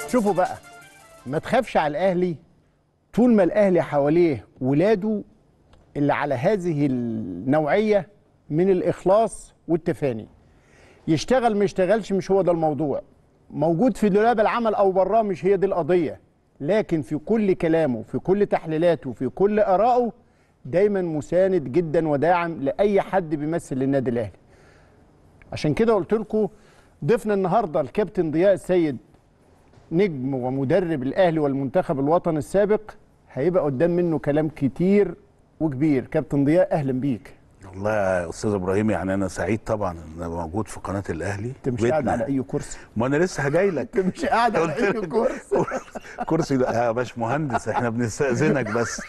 شوفوا بقى ما تخافش على الاهلي طول ما الاهلي حواليه ولاده اللي على هذه النوعيه من الاخلاص والتفاني يشتغل ما يشتغلش مش هو ده الموضوع موجود في دولاب العمل او براه مش هي دي القضيه لكن في كل كلامه في كل تحليلاته في كل ارائه دايما مساند جدا وداعم لاي حد بيمثل النادي الاهلي عشان كده قلت لكم ضيفنا النهارده الكابتن ضياء السيد نجم ومدرب الاهلي والمنتخب الوطني السابق هيبقى قدام منه كلام كتير وكبير كابتن ضياء اهلا بيك والله يا استاذ ابراهيم يعني انا سعيد طبعا ان أنا موجود في قناه الاهلي انت مش قاعد على اي كرسي ما انا لسه جاي لك انت مش قاعد على اي قلت لك كرسي كرسي ده يا باش مهندس احنا بنستاذنك بس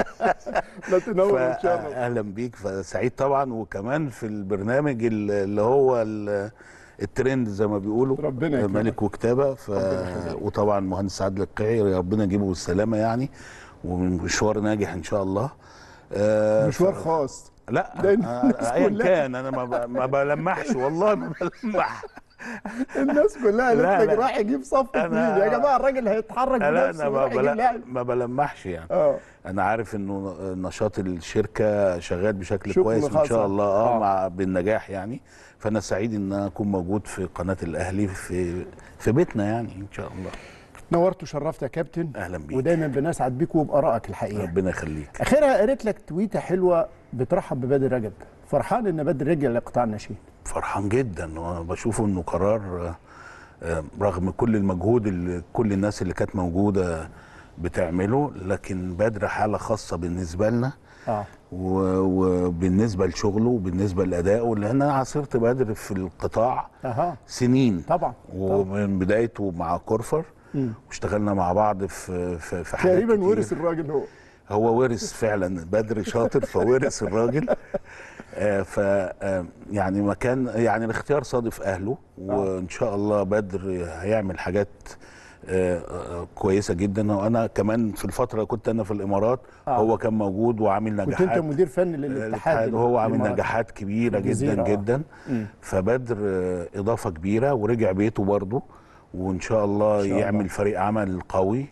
لا تنور وتشرف اهلا بيك فسعيد طبعا وكمان في البرنامج ال- اللي هو ال- الترند زي ما بيقولوا ربنا يكرمك. ملك وكتابه ف... وطبعا مهندس عادل القيعي ربنا يجيبه بالسلامه يعني ومشوار ناجح ان شاء الله آه، مشوار ف- خاص لا ده آه، الناس ايا كلها. كان انا ما, ب... ما بلمحش والله ما بلمح الناس كلها لا، قالت لك لا. راح يجيب صفقه أنا- مين يا جماعه الراجل هيتحرك لا بنفسه انا ما, ويروح يجيب بل... لاعب ما بلمحش يعني اه انا عارف انه نشاط الشركه شغال بشكل شغل كويس ان خاص. شاء الله اه, آه. مع بالنجاح يعني فانا سعيد ان انا اكون موجود في قناه الاهلي في في بيتنا يعني ان شاء الله نورت وشرفت يا كابتن اهلا بيك ودايما بنسعد بيك وبارائك الحقيقه ربنا يخليك اخيرا قريت لك تويته حلوه بترحب ببدر رجب فرحان ان بدر رجع لقطاع الناشئين فرحان جدا وانا بشوفه انه قرار آه، آه، رغم كل المجهود اللي كل الناس اللي كانت موجوده بتعمله لكن بدر حاله خاصه بالنسبه لنا اه و- وبالنسبه لشغله وبالنسبه لادائه لان انا عاصرت بدر في القطاع اها سنين طبعا ومن بدايته مع كورفر مم. واشتغلنا مع بعض في في, في حاجات تقريبا كتير. ورث الراجل هو هو ورث فعلا بدر شاطر فورث الراجل آه ف آه، يعني مكان يعني الاختيار صادف اهله وان شاء الله بدر هيعمل حاجات آه، آه، كويسه جدا وانا كمان في الفتره كنت انا في الامارات آه. هو كان موجود وعامل كنت نجاحات انت مدير فني للاتحاد الاتحاد وهو عامل الإماراتي. نجاحات كبيره الجزيرة، جدا آه. جدا مم. فبدر آه، اضافه كبيره ورجع بيته برضه وان شاء الله إن شاء يعمل الله. فريق عمل قوي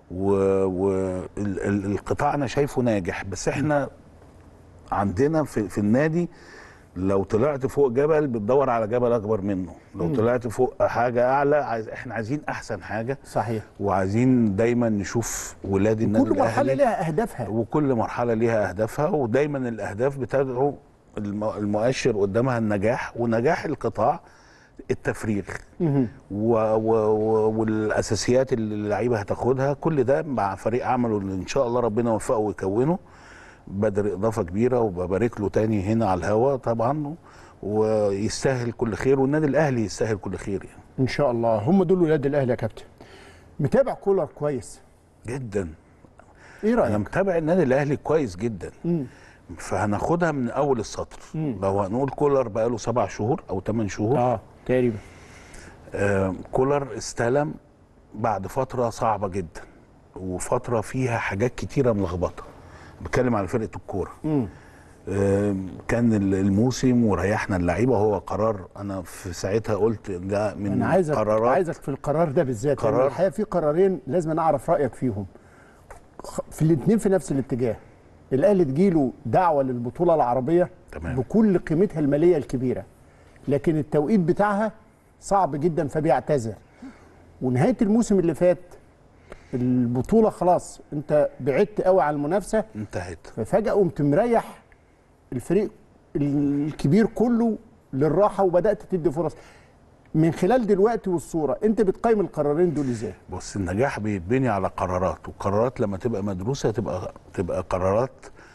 والقطاع انا شايفه ناجح بس احنا عندنا في, في النادي لو طلعت فوق جبل بتدور على جبل اكبر منه لو طلعت فوق حاجه اعلى عايز احنا عايزين احسن حاجه صحيح وعايزين دايما نشوف ولاد النادي كل مرحله الأهلي لها اهدافها وكل مرحله ليها اهدافها ودايما الاهداف بتدعو الم- المؤشر قدامها النجاح ونجاح القطاع التفريغ مهم. و و و والاساسيات اللي اللعيبه هتاخدها كل ده مع فريق عمله اللي ان شاء الله ربنا يوفقه ويكونه بدر اضافه كبيره وببارك له تاني هنا على الهوا طبعا ويستاهل كل خير والنادي الاهلي يستاهل كل خير يعني ان شاء الله هم دول ولاد الاهلي يا كابتن متابع كولر كويس جدا ايه انا رايك متابع النادي الاهلي كويس جدا مم. فهناخدها من اول السطر مم. لو هنقول كولر بقاله سبع شهور او ثمان شهور اه تقريبا آه كولر استلم بعد فتره صعبه جدا وفتره فيها حاجات كتيره ملخبطه بتكلم على فرقه الكوره مم. آه كان ال- الموسم وريحنا اللعيبه هو قرار انا في ساعتها قلت ده من انا عايزك قرارات عايزك في القرار ده بالذات لأن قرار. الحقيقه في قرارين لازم أنا اعرف رايك فيهم خ- في الاثنين في نفس الاتجاه الاهلي تجيله دعوه للبطوله العربيه تمام. بكل قيمتها الماليه الكبيره لكن التوقيت بتاعها صعب جدا فبيعتذر ونهايه الموسم اللي فات البطوله خلاص انت بعدت قوي عن المنافسه انتهت ففجاه قمت مريح الفريق الكبير كله للراحه وبدات تدي فرص من خلال دلوقتي والصوره انت بتقيم القرارين دول ازاي بص النجاح بيتبني على قرارات والقرارات لما تبقى مدروسه تبقى تبقى قرارات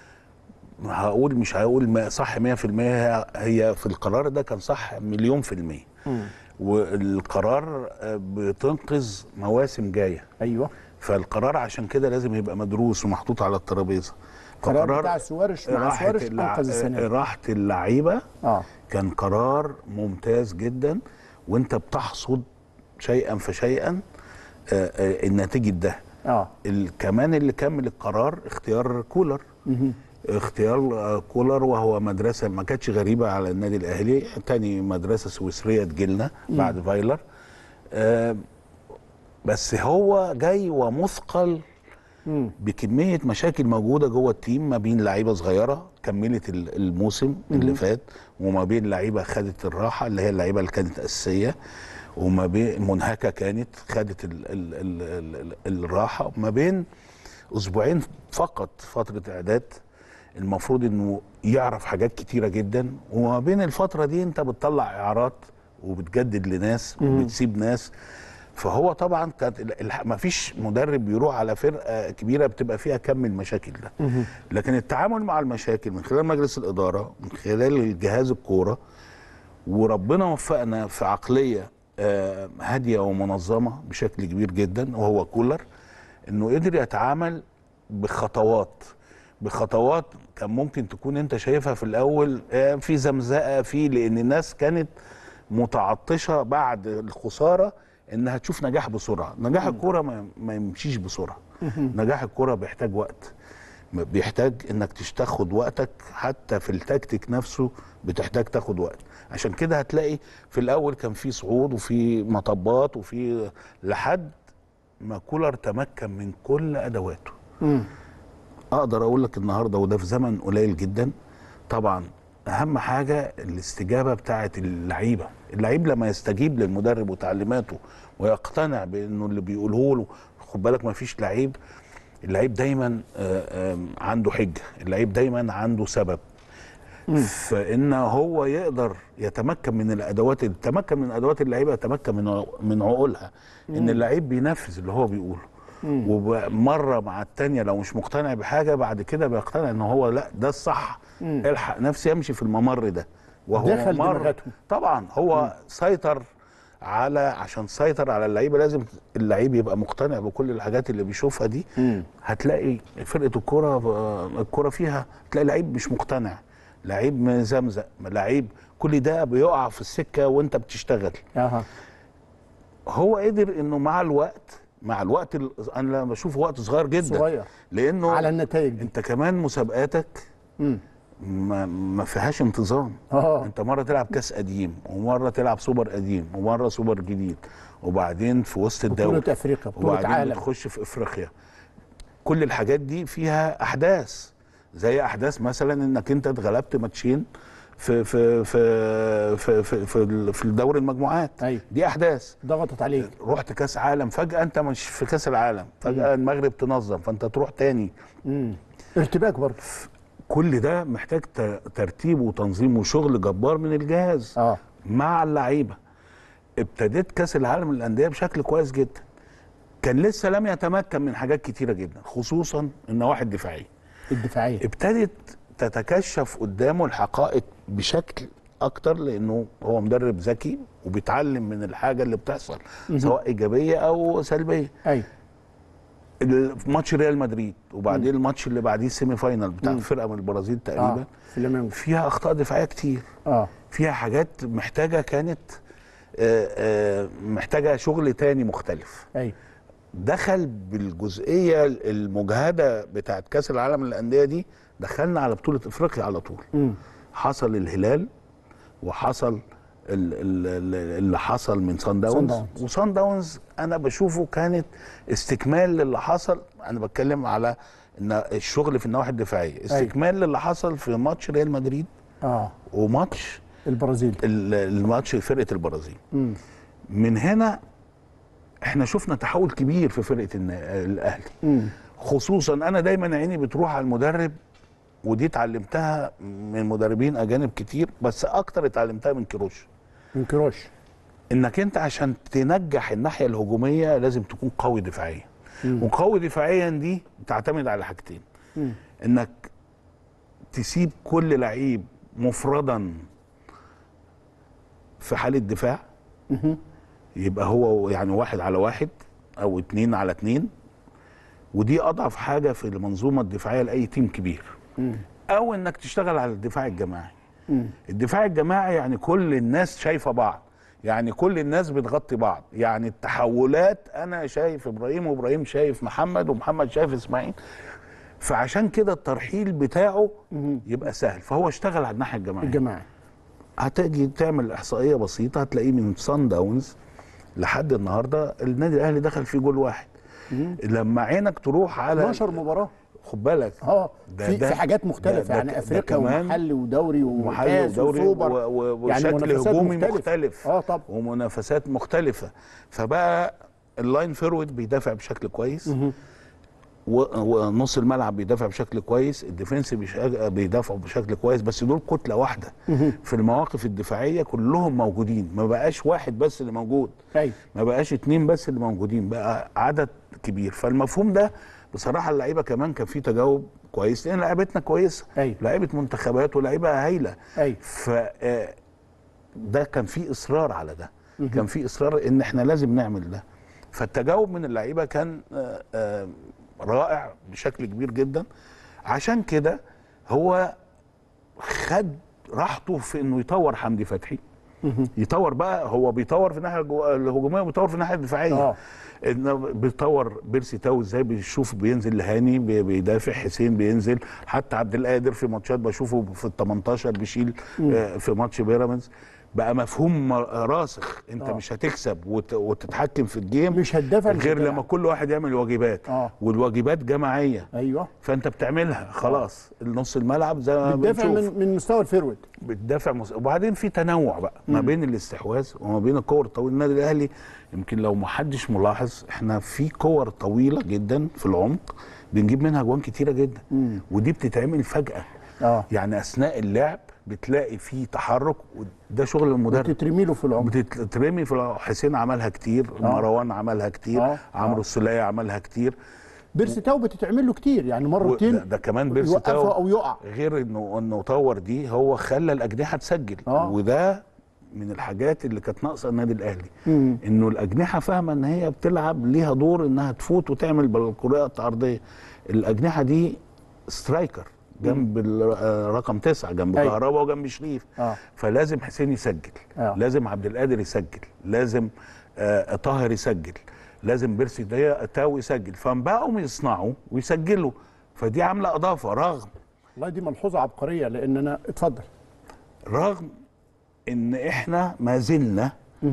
هقول مش هقول ما صح 100% هي هي في القرار ده كان صح مليون في المية والقرار آه، بتنقذ مواسم جايه ايوه فالقرار عشان كده لازم يبقى مدروس ومحطوط على الترابيزه القرار فقرار بتاع سوارش مع راحة سوارش اللع- انقذ السنه دي. راحة اللعيبه اه كان قرار ممتاز جدا وانت بتحصد شيئا فشيئا آه، آه، النتيجه ده اه ال- كمان اللي كمل القرار اختيار كولر اختيار آه، كولر وهو مدرسه ما كانتش غريبه على النادي الاهلي تاني مدرسه سويسريه تجيلنا بعد فايلر آه، بس هو جاي ومثقل بكميه مشاكل موجوده جوه التيم ما بين لعيبه صغيره كملت ال- الموسم اللي فات وما بين لعيبه خدت الراحه اللي هي اللعيبه اللي كانت اساسيه وما بين منهكه كانت خدت ال ال ال ال ال الراحه وما بين اسبوعين فقط فتره اعداد المفروض انه يعرف حاجات كتيره جدا وما بين الفتره دي انت بتطلع اعارات وبتجدد لناس وبتسيب ناس فهو طبعا كانت ما فيش مدرب بيروح على فرقه كبيره بتبقى فيها كم المشاكل ده لكن التعامل مع المشاكل من خلال مجلس الاداره من خلال جهاز الكوره وربنا وفقنا في عقليه آه، هاديه ومنظمه بشكل كبير جدا وهو كولر انه قدر يتعامل بخطوات بخطوات كان ممكن تكون انت شايفها في الاول آه، في زمزقه في لان الناس كانت متعطشه بعد الخساره انها تشوف نجاح بسرعه نجاح الكوره ما, ما يمشيش بسرعه نجاح الكوره بيحتاج وقت بيحتاج انك تاخد وقتك حتى في التكتيك نفسه بتحتاج تاخد وقت عشان كده هتلاقي في الاول كان في صعود وفي مطبات وفي لحد ما كولر تمكن من كل ادواته اقدر اقول لك النهارده وده في زمن قليل جدا طبعا اهم حاجه الاستجابه بتاعه اللعيبه اللعيب لما يستجيب للمدرب وتعليماته ويقتنع بانه اللي بيقوله له خد بالك ما فيش لعيب اللعيب دايما آه، آم، عنده حجه اللعيب دايما عنده سبب فان هو يقدر يتمكن من الادوات يتمكن من ادوات اللعيبه يتمكن من عق- من عقولها ان اللعيب بينفذ اللي هو بيقوله ومره مع التانية لو مش مقتنع بحاجه بعد كده بيقتنع ان هو لا ده الصح الحق نفسي امشي في الممر ده وهو دخل ممر دماغاتهم. طبعا هو سيطر على عشان سيطر على اللعيبه لازم اللعيب يبقى مقتنع بكل الحاجات اللي بيشوفها دي هتلاقي فرقه الكوره الكوره فيها تلاقي لعيب مش مقتنع لعيب مزمزق لعيب كل ده بيقع في السكه وانت بتشتغل اها هو قدر انه مع الوقت مع الوقت ال- انا لما بشوف وقت صغير جدا صغير. لانه على النتائج دي انت كمان مسابقاتك مم. ما, ما فيهاش انتظام اه انت مره تلعب كاس قديم ومره تلعب سوبر قديم ومره سوبر جديد وبعدين في وسط الدوري بطولة افريقيا بطولة وبعدين عالم بتخش في افريقيا كل الحاجات دي فيها احداث زي احداث مثلا انك انت اتغلبت ماتشين في في في في في, في, في الدوري المجموعات أيوة. دي احداث ضغطت عليك رحت كاس عالم فجاه انت مش في كاس العالم فجاه المغرب تنظم فانت تروح تاني مم. ارتباك برضه كل ده محتاج ت- ترتيب وتنظيم وشغل جبار من الجهاز اه مع اللعيبه ابتديت كاس العالم للانديه بشكل كويس جدا كان لسه لم يتمكن من حاجات كتيره جدا خصوصا النواحي الدفاعيه الدفاعيه ابتدت تتكشف قدامه الحقائق بشكل اكتر لانه هو مدرب ذكي وبيتعلم من الحاجه اللي بتحصل سواء ايجابيه او سلبيه ايوه ال- في ماتش ريال مدريد وبعدين الماتش اللي بعديه السيمي فاينال بتاع فرقه من البرازيل تقريبا اه في اليمين فيها اخطاء دفاعيه كتير اه فيها حاجات محتاجه كانت آه، آه، محتاجه شغل تاني مختلف ايوه دخل بالجزئيه المجهده بتاعت كاس العالم للانديه دي دخلنا على بطوله افريقيا على طول مم. حصل الهلال وحصل ال- ال- ال- اللي حصل من سان داونز داونز. وسان داونز انا بشوفه كانت استكمال للي حصل انا بتكلم على ان الشغل في النواحي الدفاعيه استكمال للي حصل في ماتش ريال مدريد اه وماتش البرازيل ال- الماتش فرقه البرازيل مم. من هنا احنا شفنا تحول كبير في فرقه النا- الاهلي مم. خصوصا انا دايما عيني بتروح على المدرب ودي اتعلمتها من مدربين اجانب كتير بس اكتر اتعلمتها من كيروش من كروش انك انت عشان تنجح الناحيه الهجوميه لازم تكون قوي دفاعيا وقوي دفاعيا دي بتعتمد على حاجتين مم. انك تسيب كل لعيب مفردا في حاله دفاع يبقى هو يعني واحد على واحد او اتنين على اتنين ودي اضعف حاجه في المنظومه الدفاعيه لاي تيم كبير او انك تشتغل على الدفاع الجماعي الدفاع الجماعي يعني كل الناس شايفه بعض يعني كل الناس بتغطي بعض يعني التحولات انا شايف ابراهيم وابراهيم شايف محمد ومحمد شايف اسماعيل فعشان كده الترحيل بتاعه يبقى سهل فهو اشتغل على الناحيه الجماعيه الجماعي هتيجي تعمل احصائيه بسيطه هتلاقيه من سان داونز لحد النهارده النادي الاهلي دخل فيه جول واحد لما عينك تروح على 12 مباراه خد بالك اه ده- في ده- في حاجات مختلفه ده- ده- يعني ده افريقيا كمان ومحلي ودوري محلي وكاس ودوري وسوبر و- و- يعني وشكل منافسات هجومي مختلف. مختلف اه طبعا ومنافسات مختلفه فبقى اللاين فيرود بيدافع بشكل كويس و- ونص الملعب بيدافع بشكل كويس الديفنس بيش- بيدافعوا بشكل كويس بس دول كتله واحده في المواقف الدفاعيه كلهم موجودين ما بقاش واحد بس اللي موجود ايوه ما بقاش اتنين بس اللي موجودين بقى عدد كبير فالمفهوم ده بصراحه اللعيبه كمان كان في تجاوب كويس لان لعيبتنا كويسه أيوة. لعيبه منتخبات ولعيبه هايله ايوه ف آه، ده كان في اصرار على ده كان في اصرار ان احنا لازم نعمل ده فالتجاوب من اللعيبه كان آه، آه، رائع بشكل كبير جدا عشان كده هو خد راحته في انه يطور حمدي فتحي يطور بقى هو بيطور في الناحيه الجو- الهجوميه وبيطور في الناحيه الدفاعيه آه. انه بيطور بيرسي تاو ازاي بيشوف بينزل لهاني بي- بيدافع حسين بينزل حتى عبد القادر في ماتشات بشوفه في ال 18 بيشيل آه، في ماتش بيراميدز بقى مفهوم م- راسخ انت آه. مش هتكسب وت- وتتحكم في الجيم مش هتدافع مش غير هتلعب. لما كل واحد يعمل واجبات آه. والواجبات جماعيه ايوه فانت بتعملها خلاص النص الملعب زي ما بتدافع بنشوف من من مستوى الفيرود بتدافع مس... وبعدين في تنوع بقى ما بين الاستحواذ وما بين الكور الطويله النادي الاهلي يمكن لو ما حدش ملاحظ احنا في كور طويله جدا في العمق بنجيب منها جوان كتيره جدا ودي بتتعمل فجاه اه يعني اثناء اللعب بتلاقي في تحرك وده شغل المدرب بتترمي له في العمر بتترمي في الع- حسين عملها كتير مروان عملها كتير آه. عمرو آه. السوليه عملها كتير بيرسي تاو بتتعمل له كتير يعني و- مرتين ده, ده كمان بيرسي يوقفه تاو او يقع غير انه انه طور دي هو خلى الاجنحه تسجل آه. وده من الحاجات اللي كانت ناقصه النادي الاهلي مم. انه الاجنحه فاهمه ان هي بتلعب ليها دور انها تفوت وتعمل بالكرات العرضيه الاجنحه دي سترايكر جنب ال- آه، رقم تسعة جنب أيوة. كهربا وجنب شريف آه. فلازم حسين يسجل آه. لازم عبد القادر يسجل لازم آه طاهر يسجل لازم بيرسي ده تاو يسجل فبقوا يصنعوا ويسجلوا فدي عامله اضافه رغم والله دي ملحوظه عبقريه لان انا اتفضل رغم ان احنا ما زلنا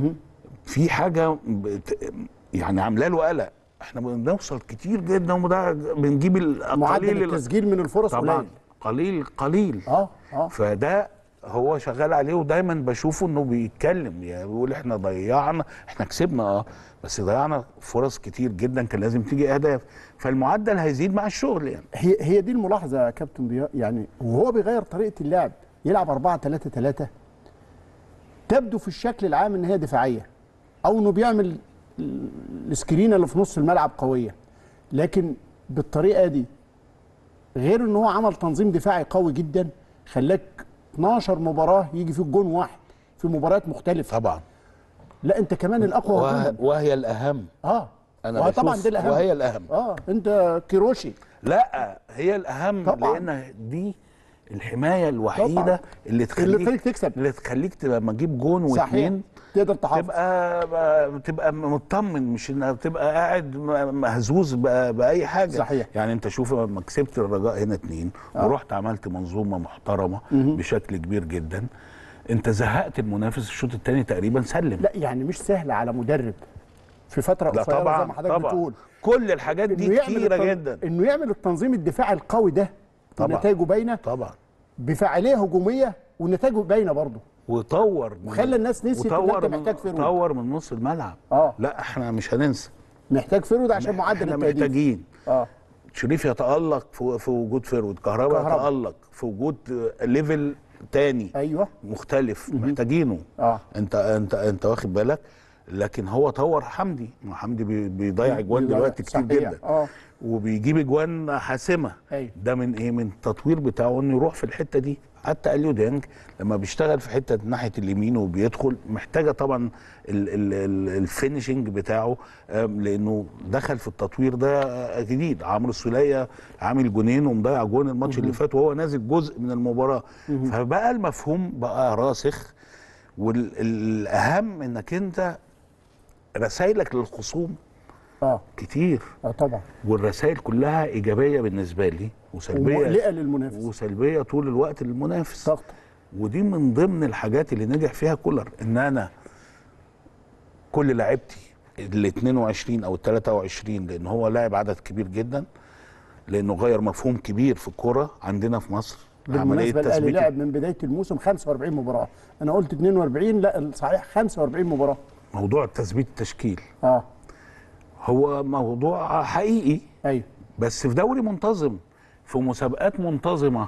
في حاجه بت... يعني عامله له قلق احنا بنوصل كتير جدا وده بنجيب معدل القليل التسجيل من الفرص طبعا قليل قليل قليل اه اه فده هو شغال عليه ودايما بشوفه انه بيتكلم يعني بيقول احنا ضيعنا احنا كسبنا اه بس ضيعنا فرص كتير جدا كان لازم تيجي اهداف فالمعدل هيزيد مع الشغل يعني هي هي دي الملاحظه يا كابتن ضياء يعني وهو بيغير طريقه اللعب يلعب 4 3 3 تبدو في الشكل العام ان هي دفاعيه او انه بيعمل ال- السكرينه اللي في نص الملعب قويه لكن بالطريقه دي غير ان هو عمل تنظيم دفاعي قوي جدا خلاك 12 مباراه يجي فيه جون واحد في مباريات مختلفه طبعا لا انت كمان الاقوى وه... هجوما وهي الاهم اه انا وهي بشوف طبعا دي الاهم وهي الاهم اه انت كيروشي لا هي الاهم طبعاً. لان دي الحمايه الوحيده طبعاً. اللي تخليك اللي تخليك تكسب. اللي تخليك تبقى لما تجيب جون صحيح واثنين تقدر تحافظ تبقى تبقى مطمن مش انك تبقى قاعد م- مهزوز بأ- باي حاجه صحيح. يعني انت شوف لما كسبت الرجاء هنا اتنين آه. ورحت عملت منظومه محترمه بشكل كبير جدا انت زهقت المنافس الشوط الثاني تقريبا سلم لا يعني مش سهل على مدرب في فتره لا قصيره زي طبعا ما حضرتك طبعا بتقول كل الحاجات دي إنه يعمل كتيره التن- جدا انه يعمل التنظيم الدفاعي القوي ده طبعا. ونتائجه باينه طبعا بفاعليه هجوميه ونتائجه باينه برضه وطور من- وخلى الناس نسيت إن أنت وطور محتاج من فيرود. طور من نص الملعب اه لا احنا مش هننسى محتاج فيرود عشان معدل احنا التهديف محتاجين اه شريف يتألق في, في وجود فيرود كهرباء كهربا. يتألق في وجود آه، ليفل تاني ايوه مختلف محتاجينه اه انت انت انت واخد بالك لكن هو طور حمدي ما حمدي بي- بيضيع اجوان بيضيع- دلوقتي كتير صحيح. جدا اه وبيجيب اجوان حاسمه أيوة. ده من ايه من التطوير بتاعه انه يروح في الحته دي حتى اليو ديانج لما بيشتغل في حته ناحيه اليمين وبيدخل محتاجه طبعا ال- ال- ال- الفينشنج بتاعه آم، لانه دخل في التطوير ده آه، جديد عمرو السوليه عامل جونين ومضيع جون الماتش اللي فات وهو نازل جزء من المباراه فبقى المفهوم بقى راسخ والاهم انك انت رسايلك للخصوم اه كتير اه طبعا والرسائل كلها ايجابيه بالنسبه لي وسلبيه ومقلقه للمنافس وسلبيه طول الوقت للمنافس ضغط ودي من ضمن الحاجات اللي نجح فيها كولر ان انا كل لعيبتي ال 22 او ال 23 لان هو لاعب عدد كبير جدا لانه غير مفهوم كبير في الكوره عندنا في مصر بالمناسبه الاهلي تثبيت لعب من بدايه الموسم 45 مباراه انا قلت 42 لا صحيح 45 مباراه موضوع تثبيت التشكيل اه هو موضوع حقيقي ايوه بس في دوري منتظم في مسابقات منتظمه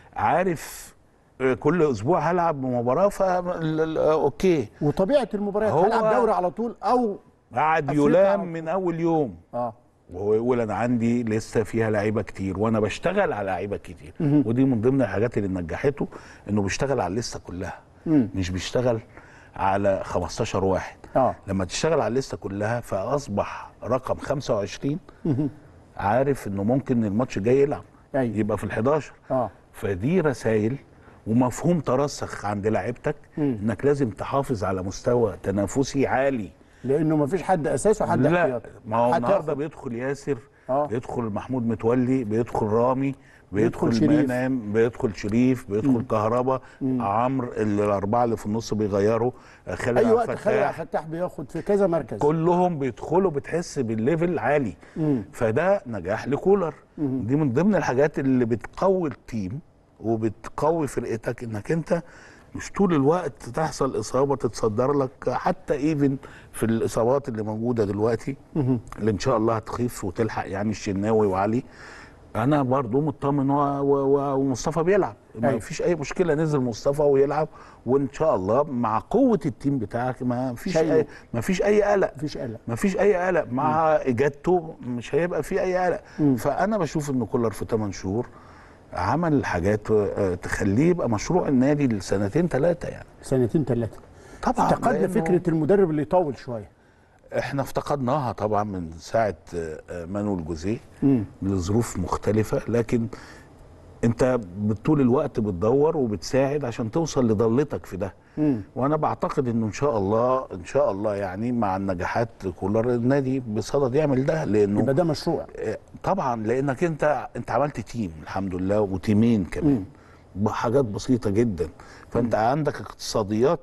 عارف آه، كل اسبوع هلعب مباراه فا اوكي وطبيعه المباريات هو- هلعب دوري على طول او قعد أفريقيا يلام أو- من اول يوم اه وهو يقول انا عندي لسه فيها لعيبه كتير وانا بشتغل على لعيبه كتير ودي من ضمن الحاجات اللي نجحته انه بيشتغل على الليسته كلها مش بيشتغل على 15 واحد اه لما تشتغل على الليسته كلها فاصبح رقم 25 عارف انه ممكن الماتش الجاي يلعب أيوة. يبقى في ال11 اه فدي رسائل ومفهوم ترسخ عند لعيبتك انك لازم تحافظ على مستوى تنافسي عالي لانه ما فيش حد اساسي وحد لا احتياطي ما هو حتى النهارده ياخد- بيدخل ياسر آه. بيدخل محمود متولي بيدخل رامي بيدخل بيدخل شريف. منعم بيدخل شريف بيدخل كهربا عمرو الاربعه اللي في النص بيغيروا خالد اي عبد وقت خالد عبد الفتاح الفتاح بياخد في كذا مركز كلهم بيدخلوا بتحس بالليفل عالي فده نجاح لكولر دي من ضمن الحاجات اللي بتقوي التيم وبتقوي فرقتك انك انت مش طول الوقت تحصل اصابه تتصدر لك حتى ايفن في الاصابات اللي موجوده دلوقتي اللي ان شاء الله هتخف وتلحق يعني الشناوي وعلي انا برضو مطمن و- و- و- ومصطفى بيلعب ما أيوة. فيش اي مشكله نزل مصطفى ويلعب وان شاء الله مع قوه التيم بتاعك ما فيش شيء. اي ما فيش اي قلق مفيش قلق ما فيش اي قلق مع اجابته مش هيبقى في اي قلق فانا بشوف ان كولر في 8 شهور عمل حاجات آه، تخليه يبقى مشروع النادي لسنتين ثلاثه يعني سنتين ثلاثه طبعا افتقدنا لأنه فكره المدرب اللي يطول شويه احنا افتقدناها طبعا من ساعه آه، آه، مانويل جوزيه لظروف مختلفه لكن انت طول الوقت بتدور وبتساعد عشان توصل لضلتك في ده وانا بعتقد انه ان شاء الله ان شاء الله يعني مع النجاحات كولر النادي بصدد يعمل ده لانه يبقى ده مشروع آه، طبعا لانك انت انت عملت تيم الحمد لله وتيمين كمان بحاجات بسيطه جدا فانت عندك اقتصاديات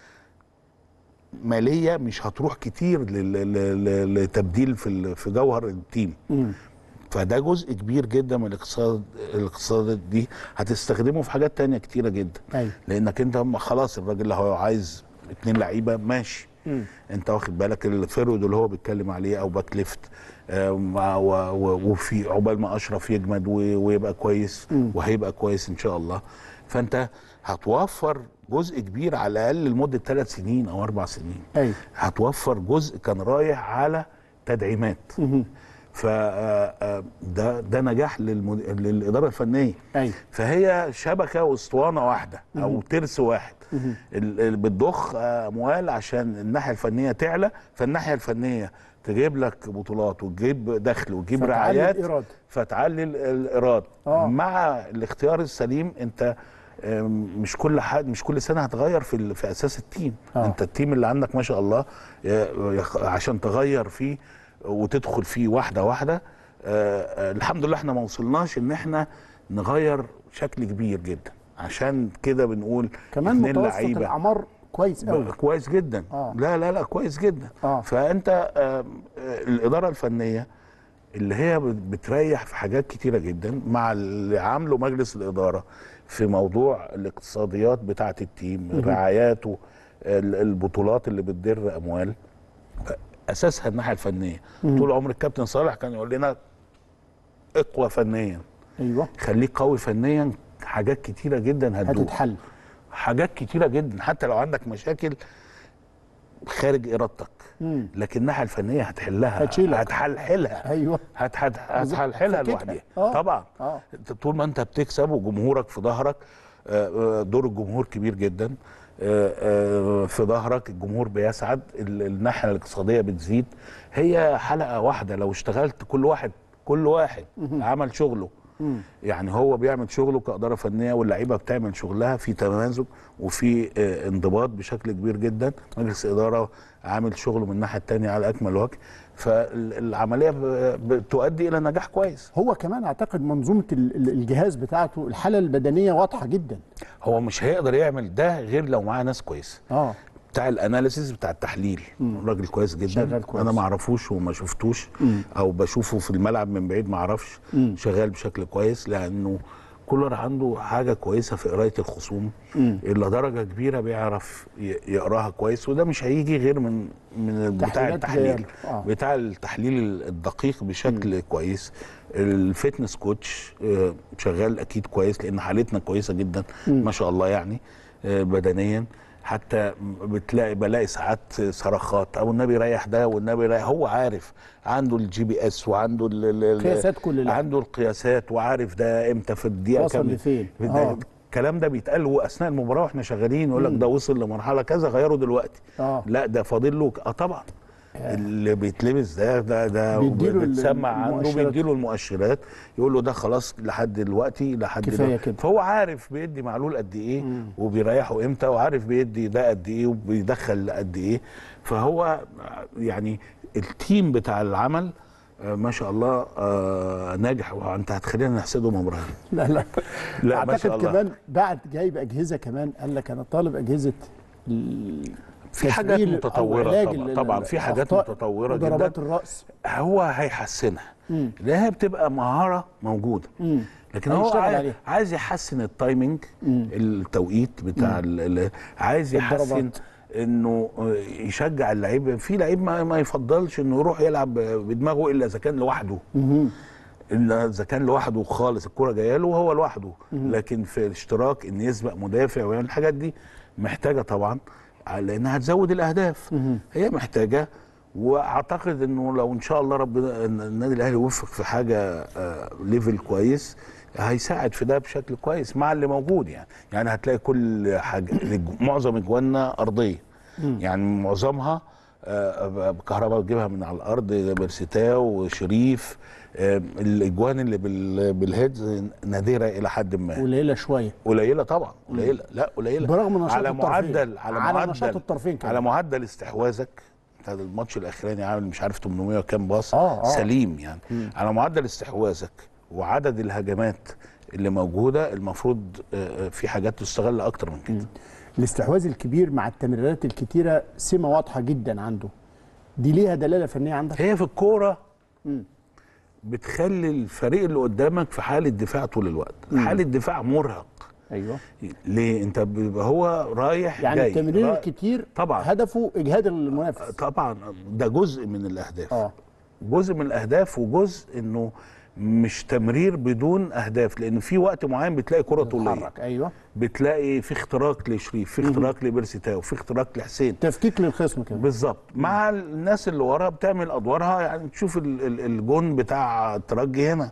ماليه مش هتروح كتير لل- لل- لل- لتبديل في ال- في جوهر التيم فده جزء كبير جدا من الاقتصاد الاقتصاد دي هتستخدمه في حاجات تانية كتيره جدا أيوة. لانك انت هم خلاص الراجل اللي هو عايز اتنين لعيبه ماشي انت واخد بالك الفيرود اللي هو بيتكلم عليه او باك ليفت آه، مع- و- و- وفي عقبال ما اشرف يجمد و- ويبقى كويس وهيبقى كويس ان شاء الله فانت هتوفر جزء كبير على الاقل لمده ثلاث سنين او اربع سنين ايوه هتوفر جزء كان رايح على تدعيمات ف آه، آه، ده ده نجاح للمد... للاداره الفنيه أيوة. فهي شبكه واسطوانه واحده او ترس واحد ال- ال- بتضخ آه، اموال عشان الناحيه الفنيه تعلى فالناحيه الفنيه تجيب لك بطولات وتجيب دخل وتجيب فتعلي رعايات الإيراد. فتعلي ال- الايراد آه. مع الاختيار السليم انت آم، مش كل حد مش كل سنه هتغير في ال- في اساس التيم آه. انت التيم اللي عندك ما شاء الله آه، يخ- عشان تغير فيه وتدخل فيه واحده واحده آه، آه، الحمد لله احنا ما وصلناش ان احنا نغير شكل كبير جدا عشان كده بنقول كمان اتنين متوسط لعيبة. الاعمار كويس قوي كويس جدا آه. لا لا لا كويس جدا آه. فانت آه، آه، الاداره الفنيه اللي هي بت- بتريح في حاجات كتيره جدا مع اللي عامله مجلس الاداره في موضوع الاقتصاديات بتاعه التيم رعاياته ال- البطولات اللي بتدر اموال اساسها الناحيه الفنيه طول عمر الكابتن صالح كان يقول لنا اقوى فنيا ايوه خليك قوي فنيا حاجات كتيره جدا هتدوق هتتحل حاجات كتيره جدا حتى لو عندك مشاكل خارج ارادتك مم. لكن الناحيه الفنيه هتحلها هتشيلك. هتحلحلها ايوه هت هت هتحلحلها فككها. لوحدها آه. طبعا آه. أنت طول ما انت بتكسب وجمهورك في ظهرك آه، آه، دور الجمهور كبير جدا آه، آه، في ظهرك الجمهور بيسعد ال- الناحيه الاقتصاديه بتزيد هي حلقه واحده لو اشتغلت كل واحد كل واحد عمل شغله يعني هو بيعمل شغله كاداره فنيه واللعيبه بتعمل شغلها في تمازج وفي آه، انضباط بشكل كبير جدا مجلس الاداره عامل شغله من الناحيه الثانيه على اكمل وجه فالعمليه ب- بتؤدي الى نجاح كويس هو كمان اعتقد منظومه ال- ال- الجهاز بتاعته الحاله البدنيه واضحه جدا هو مش هيقدر يعمل ده غير لو معاه ناس كويسه اه بتاع الاناليسيس بتاع التحليل راجل كويس جدا شغال كويس. انا ما اعرفوش وما شفتوش او بشوفه في الملعب من بعيد ما اعرفش شغال بشكل كويس لانه كولر عنده حاجه كويسه في قرايه الخصوم الى درجه كبيره بيعرف ي- يقراها كويس وده مش هيجي غير من من بتاع تحليلات التحليل ريال. آه. بتاع التحليل الدقيق بشكل كويس الفتنس كوتش آه، شغال اكيد كويس لان حالتنا كويسه جدا ما شاء الله يعني آه، بدنيا حتى بتلاقي بلاقي ساعات صرخات او النبي يريح ده والنبي يريح هو عارف عنده الجي بي اس وعنده ال- ال- ال- قياسات كل لاعب. عنده القياسات وعارف ده امتى في الدقيقه وصل كام لفين. ده- آه. الكلام ده بيتقال واثناء المباراه واحنا شغالين يقول لك ده وصل لمرحله كذا غيره دلوقتي آه. لا ده فاضل له اه طبعا اللي بيتلبس ده ده ده بيديله ال- بتسمع عنده المؤشرات. بيديله المؤشرات يقول له ده خلاص لحد دلوقتي لحد كفاية دلوقتي. كده. فهو عارف بيدي معلول قد ايه وبيريحه امتى وعارف بيدي ده قد ايه وبيدخل قد ايه فهو يعني التيم بتاع العمل آه، ما شاء الله آه، ناجح وانت هتخلينا نحسدهم يا ابراهيم لا لا لا، ما اعتقد شاء الله. كمان بعد جايب اجهزه كمان قال لك انا طالب اجهزه ال- في حاجات تسجيل أو متطورة علاج طبعا. ال- طبعا في حاجات الأخطاء متطورة وضربات جدا. الراس هو هيحسنها لانها بتبقى مهاره موجوده لكن هو هيشتغل عايز, عليها. عايز يحسن التايمنج التوقيت بتاع ال- ال- عايز يحسن الضربات. انه يشجع اللعيب في لعيب ما, ما يفضلش انه يروح يلعب بدماغه الا اذا كان لوحده الا اذا كان لوحده خالص الكره جايه له وهو لوحده لكن في الاشتراك ان يسبق مدافع ويعمل الحاجات دي محتاجه طبعا لانها هتزود الاهداف هي محتاجه واعتقد انه لو ان شاء الله ربنا إن النادي الاهلي وفق في حاجه آه، ليفل كويس هيساعد في ده بشكل كويس مع اللي موجود يعني يعني هتلاقي كل حاجه معظم اجواننا ارضيه يعني معظمها آه، كهرباء بتجيبها من على الارض بيرسيتاو وشريف آه، الاجوان اللي بال- بالهيدز نادره الى حد ما قليله شويه قليله طبعا قليله لا قليله برغم نشاط على الطرفين. معدل على, على معدل نشاط الطرفين كمان. على معدل استحواذك بتاع الماتش الاخراني عامل مش عارف 800 وكام باص آه، آه. سليم يعني على معدل استحواذك وعدد الهجمات اللي موجوده المفروض آه، آه، في حاجات تستغل اكتر من كده الاستحواذ الكبير مع التمريرات الكتيره سمه واضحه جدا عنده دي ليها دلاله فنيه عندك هي في الكوره بتخلي الفريق اللي قدامك في حاله دفاع طول الوقت حاله دفاع مرهق ايوه ليه انت بيبقى هو رايح يعني جاي التمرير را- الكتير طبعا. هدفه اجهاد المنافس طبعا ده جزء من الاهداف اه جزء من الاهداف وجزء انه مش تمرير بدون اهداف لان في وقت معين بتلاقي كره طوليه تتحرك ايوه بتلاقي في اختراق لشريف في اختراق لبيرسيتاو في اختراق لحسين تفكيك للخصم كده بالظبط مع الناس اللي ورا بتعمل ادوارها يعني تشوف ال- ال- الجون بتاع الترجي هنا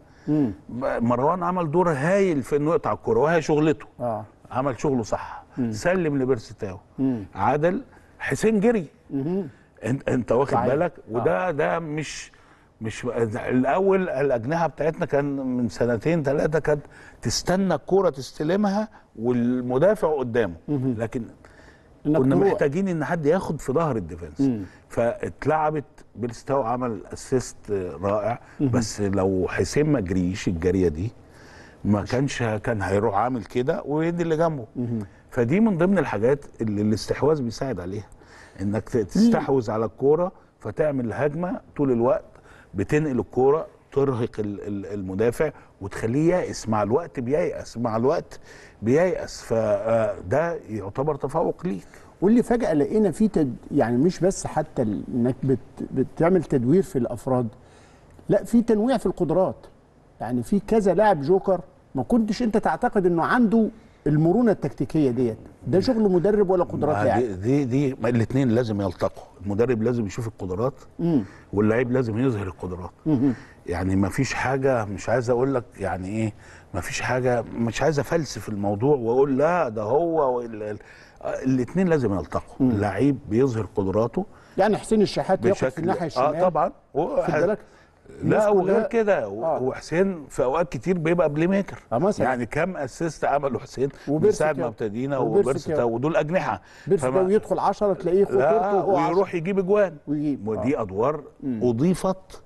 مروان عمل دور هايل في انه يقطع الكوره وهي شغلته اه عمل شغله صح سلم لبيرسيتاو عدل حسين جري انت انت واخد صحيح. بالك وده ده مش مش الاول الاجنحه بتاعتنا كان من سنتين ثلاثه كانت تستنى الكوره تستلمها والمدافع قدامه لكن إنك كنا تروح. محتاجين ان حد ياخد في ظهر الديفنس فاتلعبت بيرستاو عمل اسيست رائع بس لو حسين ما جريش الجاريه دي ما كانش كان هيروح عامل كده ويدي اللي جنبه فدي من ضمن الحاجات اللي الاستحواذ بيساعد عليها انك ت- تستحوذ على الكوره فتعمل هجمه طول الوقت بتنقل الكوره ترهق ال- ال- المدافع وتخليه يائس مع الوقت بييأس مع الوقت بييأس فده يعتبر تفوق ليك واللي فجأة لقينا فيه تد... يعني مش بس حتى ال- انك بت... بتعمل تدوير في الافراد لا في تنويع في القدرات يعني في كذا لاعب جوكر ما كنتش انت تعتقد انه عنده المرونة التكتيكية ديت ده شغل مدرب ولا قدرات ما لاعب دي دي, دي الاثنين لازم يلتقوا المدرب لازم يشوف القدرات واللعيب لازم يظهر القدرات يعني ما فيش حاجه مش عايز اقول لك يعني ايه ما فيش حاجه مش عايز افلسف الموضوع واقول لا ده هو الاثنين لازم يلتقوا اللعيب بيظهر قدراته يعني حسين الشحات ياخد في الناحية الشمال اه طبعا و- خد بالك الناس لا وغير كلها- كده و- آه. وحسين في اوقات كتير بيبقى بلاي ميكر آه مثلا. يعني كم اسيست عمله حسين من وبيرسي ساعه كاو. ما ابتدينا وبيرسي وبيرسي كاو. ودول اجنحه بيرسي فما- ده يدخل 10 تلاقيه خطورته لا وهو عشرة. ويروح يجيب اجوان ويجيب، ودي ادوار اضيفت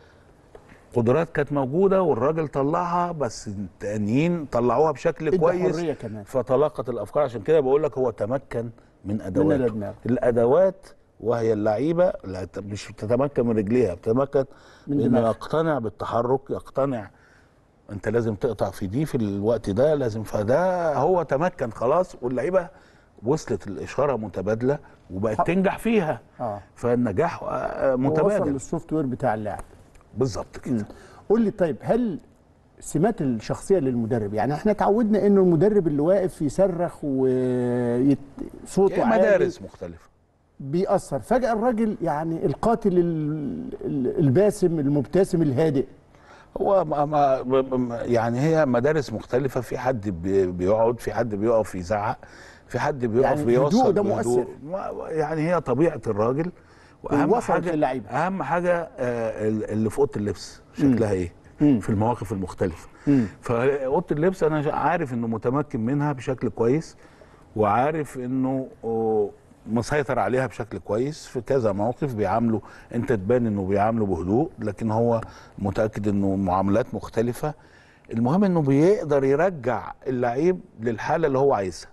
قدرات كانت موجوده والراجل طلعها بس التانيين طلعوها بشكل ادى كويس حرية كمان. فتلاقت الافكار عشان كده بقول لك هو تمكن من ادوات الأدماغ. الادوات وهي اللعيبه لا ت- مش بتتمكن من رجليها بتتمكن من من انه دماغها. يقتنع بالتحرك يقتنع انت لازم تقطع في دي في الوقت ده لازم فده هو تمكن خلاص واللعيبه وصلت الاشاره متبادله وبقت تنجح فيها اه فالنجاح آه، وصل متبادل للسوفت وير بتاع اللاعب بالظبط كده قول لي طيب هل سمات الشخصيه للمدرب يعني احنا اتعودنا انه المدرب اللي واقف يصرخ وصوته عالي مدارس مختلفه بيأثر فجأة الراجل يعني القاتل ال- ال- الباسم المبتسم الهادئ هو ما ما ما- يعني هي مدارس مختلفة في حد بي- بيقعد في حد بيقف يزعق في حد بيقف يعني بيوصل هدوءه ده بهدوء. مؤثر. ما- يعني هي طبيعة الراجل واهم ووصلت حاجة للعيبة. اهم حاجة آه، ال- اللي في اوضة اللبس شكلها ايه في المواقف المختلفة فاوضة اللبس انا عارف انه متمكن منها بشكل كويس وعارف انه آه، مسيطر عليها بشكل كويس في كذا موقف بيعامله انت تبان انه بيعامله بهدوء لكن هو متاكد انه معاملات مختلفه المهم انه بيقدر يرجع اللعيب للحاله اللي هو عايزها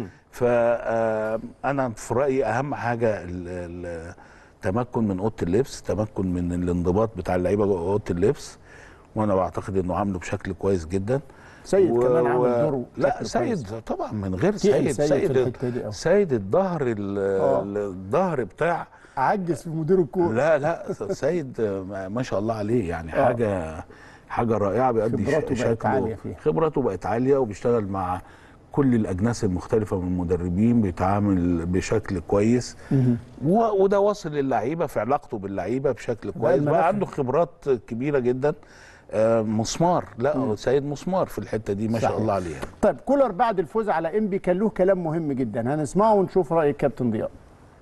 فانا في رايي اهم حاجه ال- ال- التمكن من اوضه اللبس تمكن من الانضباط بتاع اللعيبه جوه اوضه اللبس وانا بعتقد انه عامله بشكل كويس جدا سيد كمان عامل دوره لا بشكل سيد كويس. طبعا من غير تقل سيد سيد سيد في الحتة دي أوي. سيد الظهر ال- آه. الظهر بتاع عجز في مدير الكوره لا لا سيد ما ما شاء الله عليه يعني حاجه حاجه رائعه بيأدي خبراته ش- بقت شكله عالية فيها. خبراته بقت عاليه وبيشتغل مع كل الاجناس المختلفه من المدربين بيتعامل بشكل كويس و- وده واصل للعيبه في علاقته باللعيبه بشكل كويس المنافع. بقى عنده خبرات كبيره جدا آه، مسمار لا سيد مسمار في الحته دي ما شاء صحيح. الله عليها طيب كولر بعد الفوز على انبي كان له كلام مهم جدا هنسمعه ونشوف راي الكابتن ضياء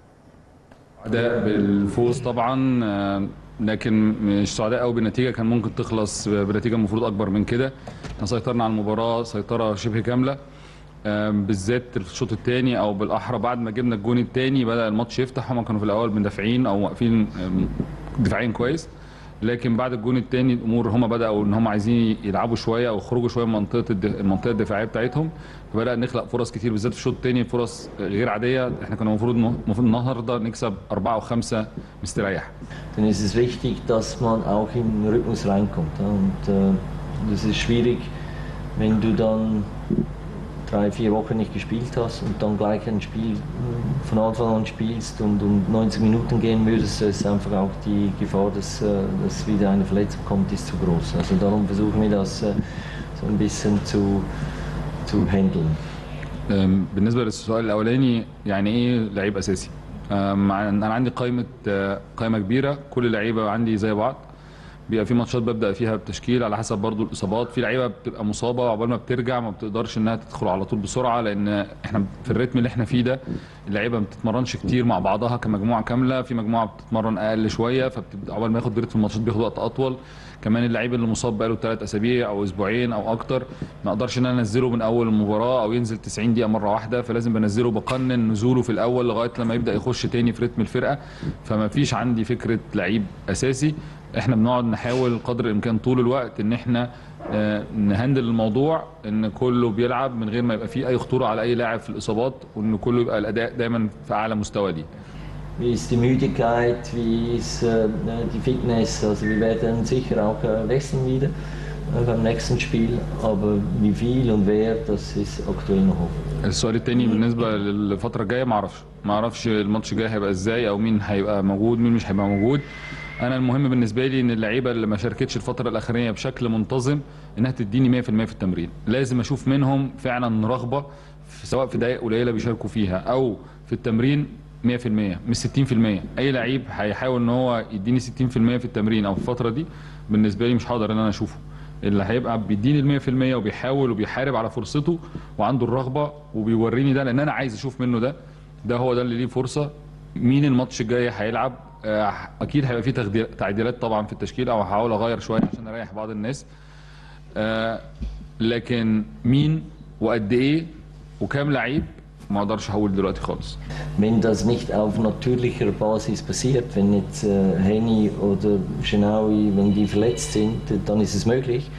سعداء بالفوز طبعا آه، لكن مش سعداء قوي بالنتيجه كان ممكن تخلص بنتيجه المفروض اكبر من كده احنا سيطرنا على المباراه سيطره شبه كامله آه، بالذات في الشوط الثاني او بالاحرى بعد ما جبنا الجون الثاني بدا الماتش يفتح هما كانوا في الاول مندفعين او واقفين آم، دفاعيا كويس لكن بعد الجون الثاني الامور هم بداوا ان هم عايزين يلعبوا شويه او يخرجوا شويه من منطقه الد- المنطقه الدفاعيه بتاعتهم فبدا نخلق فرص كتير بالذات في الشوط الثاني فرص غير عاديه احنا كنا المفروض المفروض النهارده نكسب اربعه او خمسه مستريح dann ist es wichtig, dass man auch in den Rhythmus reinkommt. ja. Und äh, das ist schwierig, wenn du dann drei, vier Wochen nicht gespielt hast und dann gleich ein Spiel äh, von Anfang an spielst und um 90 Minuten gehen würdest, ist einfach auch die Gefahr, dass, äh, dass wieder eine Verletzung kommt, ist zu groß. Also darum versuchen wir das äh, so ein bisschen zu, zu handeln. أم، بالنسبه للسؤال الاولاني يعني ايه لعيب اساسي أم، انا عندي قائمه آه، قائمه كبيره كل اللعيبه عندي زي بعض بيبقى في ماتشات ببدا فيها بتشكيل على حسب برضو الاصابات في لعيبه بتبقى مصابه وعقبال ما بترجع ما بتقدرش انها تدخل على طول بسرعه لان احنا في الريتم اللي احنا فيه ده اللعيبه ما بتتمرنش كتير مع بعضها كمجموعه كامله في مجموعه بتتمرن اقل شويه فعقبال ما ياخد ريتم الماتشات بياخد وقت اطول كمان اللعيب اللي مصاب بقاله ثلاث اسابيع او اسبوعين او اكتر ما اقدرش ان انا انزله من اول المباراه او ينزل 90 دقيقه مره واحده فلازم بنزله بقنن نزوله في الاول لغايه لما يبدا يخش تاني في رتم الفرقه فما فيش عندي فكره لعيب اساسي احنا بنقعد نحاول قدر الامكان طول الوقت ان احنا آه، نهندل الموضوع ان كله بيلعب من غير ما يبقى فيه اي خطوره على اي لاعب في الاصابات وان كله يبقى الاداء دايما في اعلى مستوى ليه Wie ist die Müdigkeit, wie ist äh, die Fitness? Also wir werden sicher auch äh, wechseln wieder äh, beim nächsten Spiel, aber wie viel und wer, das ist aktuell noch offen. السؤال التاني بالنسبه للفتره الجايه ما اعرفش ما اعرفش الماتش الجاي هيبقى ازاي او مين هيبقى موجود مين مش هيبقى موجود انا المهم بالنسبه لي ان اللعيبه اللي ما شاركتش الفتره الاخرانيه بشكل منتظم انها تديني 100% في التمرين لازم اشوف منهم فعلا رغبه في سواء في دقائق قليله بيشاركوا فيها او في التمرين 100% مش 60% اي لعيب هيحاول ان هو يديني 60% في التمرين او في الفتره دي بالنسبه لي مش هقدر ان انا اشوفه اللي هيبقى بيديني ال 100% وبيحاول وبيحارب على فرصته وعنده الرغبه وبيوريني ده لان انا عايز اشوف منه ده ده هو ده اللي ليه فرصه مين الماتش الجاي هيلعب آه، اكيد هيبقى فيه تغدي- تعديلات طبعا في التشكيل او هحاول اغير شويه عشان اريح بعض الناس آه، لكن مين وقد ايه وكام لعيب ما اقدرش هقول دلوقتي خالص Wenn das nicht auf natürlicher Basis passiert, wenn jetzt äh, Henny oder Genaui, wenn die verletzt sind, dann ist es möglich.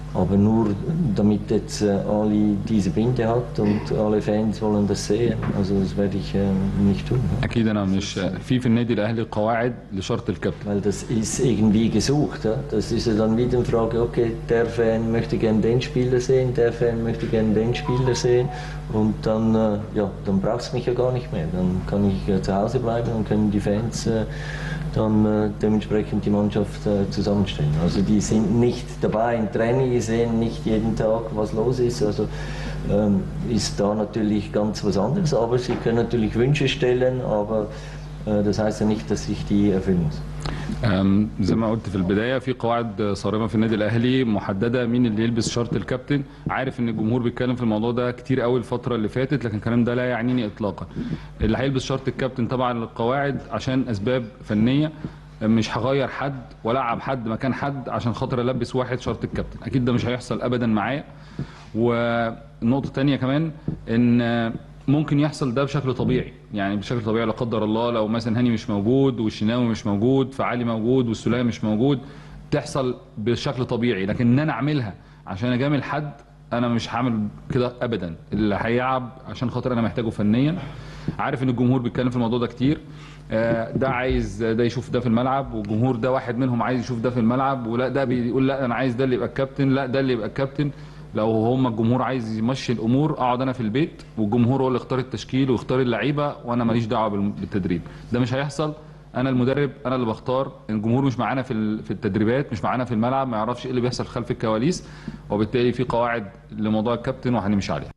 Aber nur damit jetzt äh, Ali diese Binde hat und alle Fans wollen das sehen. Also das werde ich äh, nicht tun. اكيد انا مش في في النادي الاهلي قواعد لشرط الكابتن Weil das ist irgendwie gesucht. Ja? Das ist ja dann wieder eine Frage, okay, der Fan möchte gerne den Spieler sehen, der Fan möchte gerne den Spieler sehen. Und dann, äh, ja, dann braucht es mich ja gar nicht mehr. Dann kann ich äh, zu Hause bleiben und können die Fans äh, dann äh, dementsprechend die Mannschaft äh, zusammenstellen. Also die sind nicht dabei im Training, die sehen nicht jeden Tag, was los ist. Also ähm, ist da natürlich ganz was anderes. Aber sie können natürlich Wünsche stellen, aber äh, das heißt ja nicht, dass ich die erfüllen muss. أم، زي ما قلت في البدايه في قواعد صارمه في النادي الاهلي محدده مين اللي يلبس شرط الكابتن عارف ان الجمهور بيتكلم في الموضوع ده كتير قوي الفتره اللي فاتت لكن الكلام ده لا يعنيني اطلاقا اللي هيلبس شرط الكابتن طبعا القواعد عشان اسباب فنيه مش هغير حد والعب حد مكان حد عشان خاطر البس واحد شرط الكابتن اكيد ده مش هيحصل ابدا معايا والنقطه الثانيه كمان ان ممكن يحصل ده بشكل طبيعي يعني بشكل طبيعي لا قدر الله لو مثلا هاني مش موجود والشناوي مش موجود فعلي موجود والسوليه مش موجود تحصل بشكل طبيعي لكن ان انا اعملها عشان اجامل حد انا مش هعمل كده ابدا اللي هيلعب عشان خاطر انا محتاجه فنيا عارف ان الجمهور بيتكلم في الموضوع ده كتير آه، ده عايز ده يشوف ده في الملعب والجمهور ده واحد منهم عايز يشوف ده في الملعب ولا ده بيقول لا انا عايز ده اللي يبقى الكابتن لا ده اللي يبقى الكابتن لو هم الجمهور عايز يمشي الامور اقعد انا في البيت والجمهور هو اللي يختار التشكيل ويختار اللعيبه وانا ماليش دعوه بالم- بالتدريب ده مش هيحصل انا المدرب انا اللي بختار الجمهور مش معانا في ال- في التدريبات مش معانا في الملعب ما يعرفش ايه اللي بيحصل خلف الكواليس وبالتالي في قواعد لموضوع الكابتن وهنمشي عليها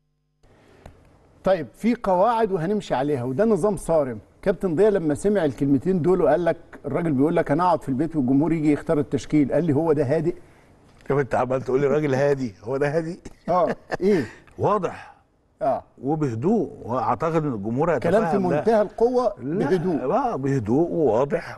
طيب في قواعد وهنمشي عليها وده نظام صارم كابتن ضياء لما سمع الكلمتين دول وقال لك الراجل بيقول لك انا اقعد في البيت والجمهور يجي يختار التشكيل قال لي هو ده هادئ طب انت عمال تقول لي راجل هادي هو ده هادي اه ايه واضح اه وبهدوء واعتقد ان الجمهور كلام في هيتفهم ده. منتهى القوه لا، بهدوء بقى بهدوء وواضح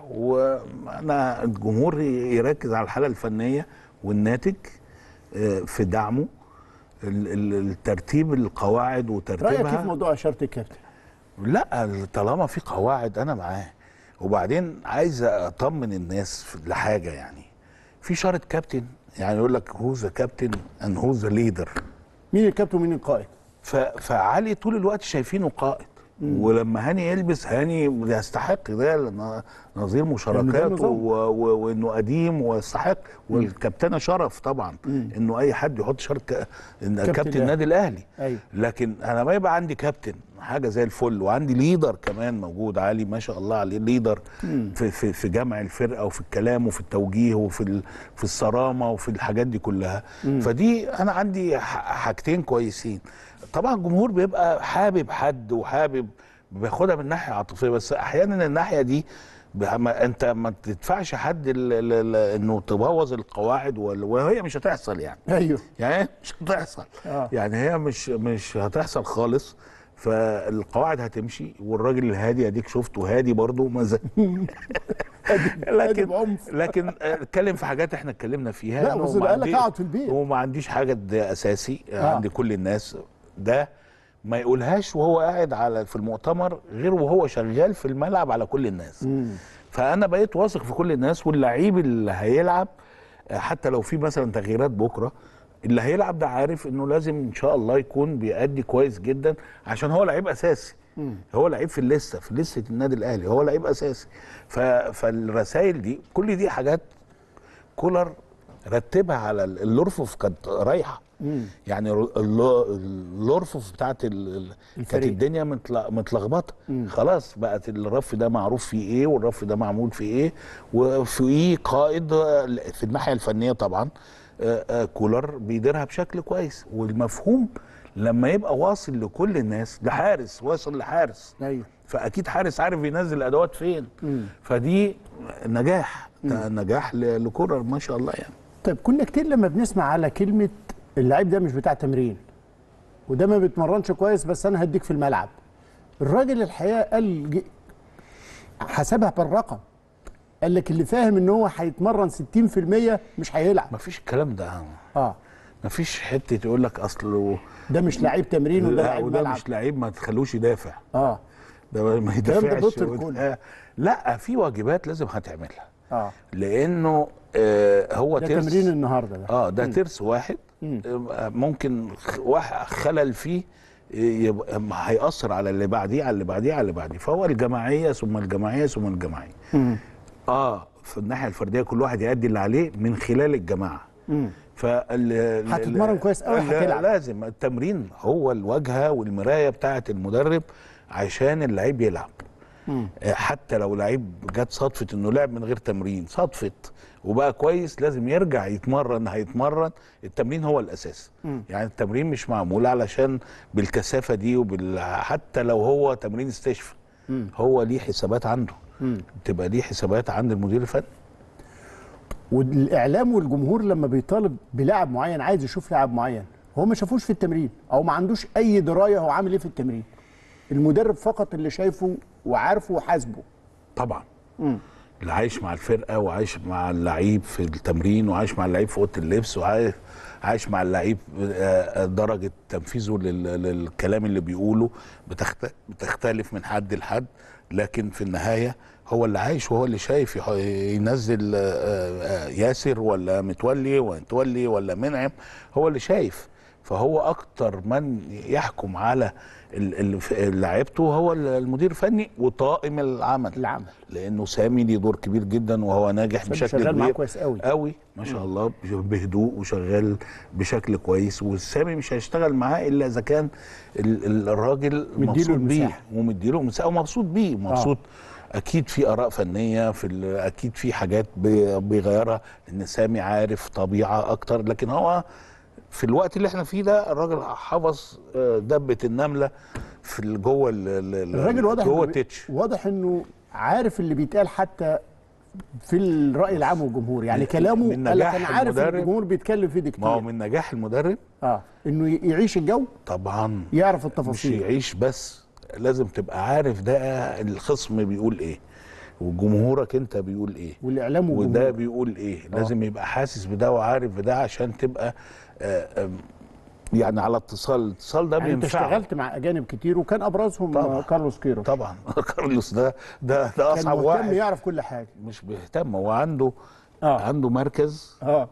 وانا الجمهور يركز على الحاله الفنيه والناتج آه، في دعمه ال- ال- الترتيب القواعد رايك ايه في وترتيبها موضوع شرط الكابتن لا طالما في قواعد انا معاه وبعدين عايز اطمن الناس في- لحاجه يعني في شرط كابتن يعني يقول لك هو ذا كابتن اند هو ذا ليدر مين الكابتن ومين القائد ف- فعلي طول الوقت شايفينه قائد ولما هاني يلبس هاني يستحق ده لأن نظير مشاركاته النظام. و- و- وانه قديم ويستحق والكابتنه شرف طبعا انه اي حد يحط شرط ك- إن كابتن كابتن الأهلي. النادي الاهلي أيوة. لكن انا ما يبقى عندي كابتن حاجه زي الفل وعندي ليدر كمان موجود علي ما شاء الله عليه ليدر في في في جمع الفرقه وفي الكلام وفي التوجيه وفي ال- في الصرامه وفي الحاجات دي كلها فدي انا عندي ح- حاجتين كويسين طبعا الجمهور بيبقى حابب حد وحابب بياخدها من ناحيه عاطفيه بس احيانا الناحيه دي ب- ما انت ما تدفعش حد ال- ال- ال- انه تبوظ القواعد وال- وهي مش هتحصل يعني ايوه يعني مش هتحصل آه. يعني هي مش مش هتحصل خالص فالقواعد هتمشي والراجل الهادي اديك شفته هادي برضه ما زال هادي لكن بعنف. لكن اتكلم في حاجات احنا اتكلمنا فيها لا، أنا بس وما قال لك عندي- اقعد في البيت. وما عنديش حاجه ده اساسي آه. عند كل الناس ده ما يقولهاش وهو قاعد على في المؤتمر غير وهو شغال في الملعب على كل الناس فانا بقيت واثق في كل الناس واللعيب اللي هيلعب آه، حتى لو في مثلا تغييرات بكره اللي هيلعب ده عارف انه لازم ان شاء الله يكون بيأدي كويس جدا عشان هو لعيب اساسي هو لعيب في الليسته في لسته النادي الاهلي هو لعيب اساسي ف... فالرسائل دي كل دي حاجات كولر رتبها على ال- الارفف كانت رايحه يعني ال- ال- الارفف بتاعت ال- ال- كانت الفريق. الدنيا متل- متلخبطه خلاص بقت الرف ده معروف فيه ايه والرف ده معمول فيه ايه وفيه قائد آه، في الناحيه الفنيه طبعا آه، آه، كولر بيديرها بشكل كويس والمفهوم لما يبقى واصل لكل الناس ده حارس واصل لحارس ايوه فاكيد حارس عارف ينزل الادوات فين فدي نجاح ده نجاح ل- لكولر ما شاء الله يعني طيب كنا كتير لما بنسمع على كلمه اللعيب ده مش بتاع تمرين وده ما بيتمرنش كويس بس انا هديك في الملعب الراجل الحقيقه قال ج- حسبها بالرقم قال لك اللي فاهم ان هو هيتمرن 60% مش هيلعب ما فيش الكلام ده اه ما فيش حته يقول لك اصله ده مش لعيب تمرين وده لا لعيب وده ملعب مش لعيب ما تخلوش يدافع اه ده ما الكلام ده يدافعش ضد وده- الكل. لا في واجبات لازم هتعملها اه لانه آه هو ده ترس تمرين النهارده ده اه ده ترس واحد آه، ممكن خ- واحد خلل فيه يبقى هيأثر على اللي بعديه على اللي بعديه على اللي بعديه فهو الجماعيه ثم الجماعيه ثم الجماعيه مم. اه في الناحيه الفرديه كل واحد يأدي اللي عليه من خلال الجماعه مم. فال هتتمرن كويس أوي، لا- هتلعب. لازم التمرين هو الواجهه والمرايه بتاعه المدرب عشان اللعيب يلعب مم. آه، حتى لو لعيب جت صدفه انه لعب من غير تمرين صدفت وبقى كويس لازم يرجع يتمرن هيتمرن التمرين هو الاساس مم. يعني التمرين مش معمول علشان بالكثافه دي وبال حتى لو هو تمرين استشفاء مم. هو ليه حسابات عنده مم. تبقى ليه حسابات عند المدير الفني والاعلام والجمهور لما بيطالب بلاعب معين عايز يشوف لاعب معين هو ما شافوش في التمرين او ما عندوش اي درايه هو عامل ايه في التمرين المدرب فقط اللي شايفه وعارفه وحاسبه طبعا مم. اللي عايش مع الفرقه وعايش مع اللعيب في التمرين وعايش مع اللعيب في اوضه اللبس وعايش عايش مع اللعيب آه، درجه تنفيذه لل- للكلام اللي بيقوله بتخت- بتختلف من حد لحد لكن في النهايه هو اللي عايش وهو اللي شايف يح- ينزل آه، آه، ياسر ولا متولي ومتولي ولا منعم هو اللي شايف فهو اكتر من يحكم على ال- ال- لعيبته هو المدير الفني وطاقم العمل العمل لانه سامي ليه دور كبير جدا وهو ناجح سامي بشكل شغال معاه كبير كويس قوي. قوي ما شاء الله بهدوء وشغال بشكل كويس والسامي مش هيشتغل معاه الا اذا كان ال- ال- الراجل مديله مبسوط بيه المساحة. ومديله مساحه ومبسوط بيه مبسوط اكيد في اراء فنيه في ال- اكيد في حاجات بي- بيغيرها لان سامي عارف طبيعه اكتر لكن هو في الوقت اللي احنا فيه ده الراجل حفظ آه، دبه النمله في ال- جوه ال- ال- الراجل واضح جوه إنه- التتش واضح انه عارف اللي بيتقال حتى في الراي العام والجمهور يعني من- كلامه من قال لك نجاح انا عارف ان المدرب- الجمهور بيتكلم فيه ده ما هو كتير من نجاح المدرب اه انه ي- يعيش الجو طبعا يعرف مش التفاصيل يعيش بس لازم تبقى عارف ده الخصم بيقول ايه وجمهورك انت بيقول ايه والاعلام وده والجمهور بيقول ايه لازم يبقى حاسس بده وعارف بده عشان تبقى آه، آم، يعني على اتصال الاتصال ده يعني انت بينفعه اشتغلت مع اجانب كتير وكان ابرزهم طبعا. كارلوس كيروش طبعا كارلوس ده ده ده كان اصعب مهتم واحد يعرف كل حاجه مش بيهتم هو عنده آه. عنده مركز اه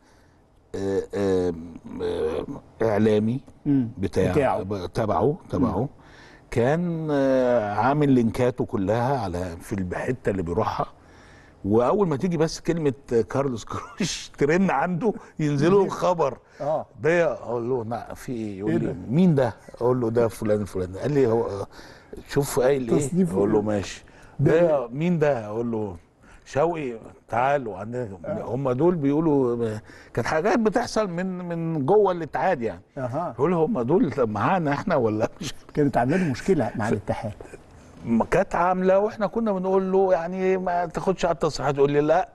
آه، آه، آه، اعلامي مم. بتاع بتاعه. تبعه تبعه كان آه، عامل لينكاته كلها على في الحته اللي بيروحها واول ما تيجي بس كلمه آه، كارلوس كروش ترن عنده ينزلوا الخبر اه ده اقول له نعم في ايه يقول إيه لي ده؟ مين ده اقول له ده فلان الفلاني قال لي هو آه، شوف قايل ايه تصنيفه اقول له إيه؟ ماشي ده ده مين ده اقول له شوقي تعالوا عندنا هم دول بيقولوا كانت حاجات بتحصل من من جوه الاتحاد يعني اها يقول هم دول معانا احنا ولا مش كانت عامله له مشكله مع الاتحاد ما كانت عامله واحنا كنا بنقول له يعني ما تاخدش على التصريحات يقول لي لا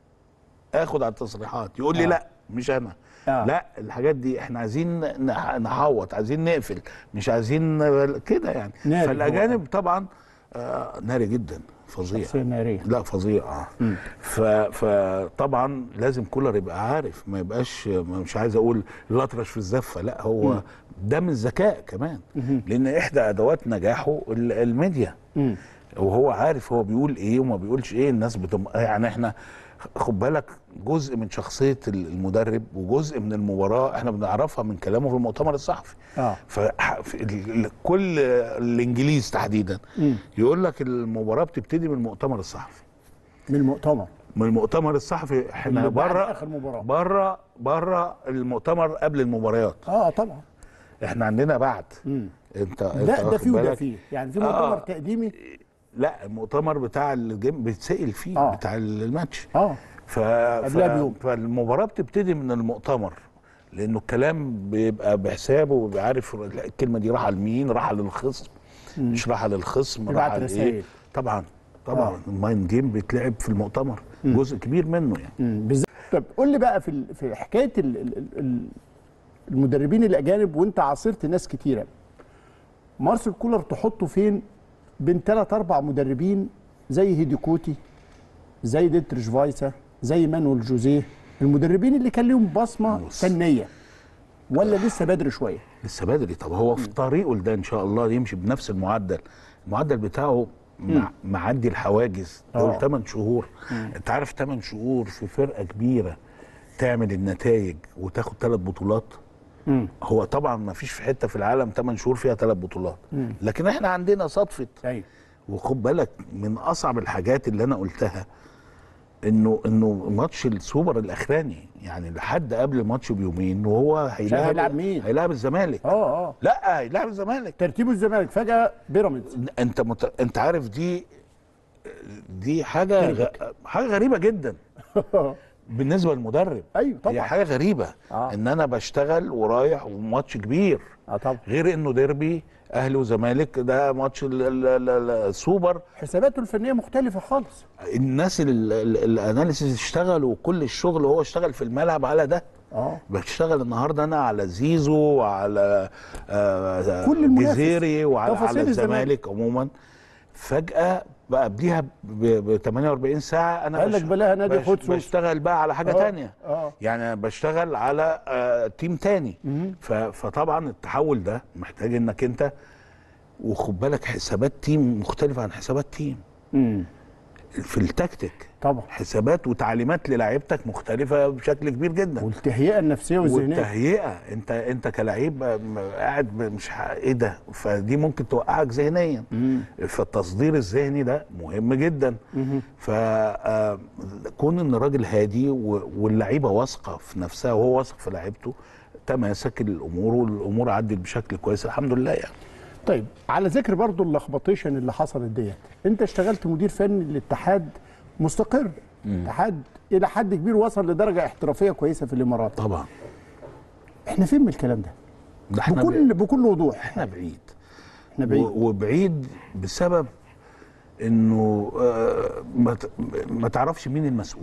اخد على التصريحات يقول لي آه. لا مش انا آه. لا الحاجات دي احنا عايزين نح- نحوط عايزين نقفل مش عايزين كده يعني ناري هو. فالاجانب طبعا آه ناري جدا فظيع شخصيه ناريه لا فظيع اه ف- فطبعا لازم كولر يبقى عارف ما يبقاش مش عايز اقول الاطرش في الزفه لا هو ده من الذكاء كمان لان احدى ادوات نجاحه ال- الميديا مم. وهو عارف هو بيقول ايه وما بيقولش ايه الناس بتم... يعني احنا خد بالك جزء من شخصيه المدرب وجزء من المباراه احنا بنعرفها من كلامه في المؤتمر الصحفي اه ف كل الانجليز تحديدا مم. يقول لك المباراه بتبتدي من المؤتمر الصحفي من المؤتمر من المؤتمر الصحفي احنا اللي بعد بره آخر مباراة. بره بره المؤتمر قبل المباريات اه طبعا احنا عندنا بعد مم. انت انت ده ده واخد فيه وده بالك؟ فيه يعني في مؤتمر آه. تقديمي لا المؤتمر بتاع الجيم بيتسال فيه آه. بتاع الماتش اه ف... قبلها بيوم. فالمباراه بتبتدي من المؤتمر لانه الكلام بيبقى بحسابه وبيبقى عارف الكلمه دي راحه لمين راحه للخصم مش راحه للخصم يبعت راحه لايه رسائل. طبعا طبعا آه. المايند جيم بيتلعب في المؤتمر جزء كبير منه يعني مم. بالذات طب قول لي بقى في ال- في حكايه ال- ال- ال- المدربين الاجانب وانت عاصرت ناس كتيره مارسيل كولر تحطه فين بين ثلاث اربع مدربين زي هيديكوتي زي ديتريش فايسا زي مانويل جوزيه المدربين اللي كان لهم بصمه بص. فنيه ولا لسه بدري شويه لسه بدري طب هو في طريقه لده ان شاء الله يمشي بنفس المعدل المعدل بتاعه مع معدي الحواجز دول آه. 8 شهور انت عارف 8 شهور في فرقه كبيره تعمل النتائج وتاخد ثلاث بطولات مم. هو طبعا ما فيش في حته في العالم 8 شهور فيها ثلاث بطولات لكن احنا عندنا صدفه ايوه وخد بالك من اصعب الحاجات اللي انا قلتها انه انه ماتش السوبر الاخراني يعني لحد قبل الماتش بيومين وهو هيلاعب هيلاعب مين؟ هيلاعب الزمالك اه اه لا هيلاعب الزمالك ترتيبه الزمالك فجاه بيراميدز انت مت... انت عارف دي دي حاجه غ... حاجه غريبه جدا بالنسبه للمدرب ايوه هي طبعا حاجه غريبه آه. ان انا بشتغل ورايح وماتش كبير اه طبعا غير انه ديربي اهلي وزمالك ده ماتش ال- ال- ال- ال- السوبر حساباته الفنيه مختلفه خالص الناس ال- ال- الاناليسيس اشتغلوا كل الشغل هو اشتغل في الملعب على ده اه بشتغل النهارده انا على زيزو وعلى آه كل المنافس. جزيري وعلى تفاصيل على الزمالك. الزمالك عموما فجاه بقى قبليها ب 48 ساعه انا قال لك بلاها نادي بش- خد سوس. بشتغل بقى على حاجه آه، تانية آه. يعني أنا بشتغل على آه تيم تاني ف- فطبعا التحول ده محتاج انك انت وخد بالك حسابات تيم مختلفه عن حسابات تيم امم في التكتيك طبعا حسابات وتعليمات للاعيبتك مختلفه بشكل كبير جدا والتهيئه النفسيه والذهنيه والتهيئه انت انت كلاعب م- قاعد ب- مش ح- ايه ده فدي ممكن توقعك ذهنيا فالتصدير الذهني ده مهم جدا فكون ان الراجل هادي و- واللعيبه واثقه في نفسها وهو واثق في لعيبته تماسك الامور والامور عدت بشكل كويس الحمد لله يعني طيب على ذكر برضو اللخبطيشن اللي حصلت ديت انت اشتغلت مدير فني للاتحاد مستقر اتحاد الى حد كبير وصل لدرجه احترافيه كويسه في الامارات طبعا احنا فين من الكلام ده ده احنا بكل ب- بكل وضوح احنا بعيد احنا بعيد و- وبعيد بسبب انه آه، ما ت- ما تعرفش مين المسؤول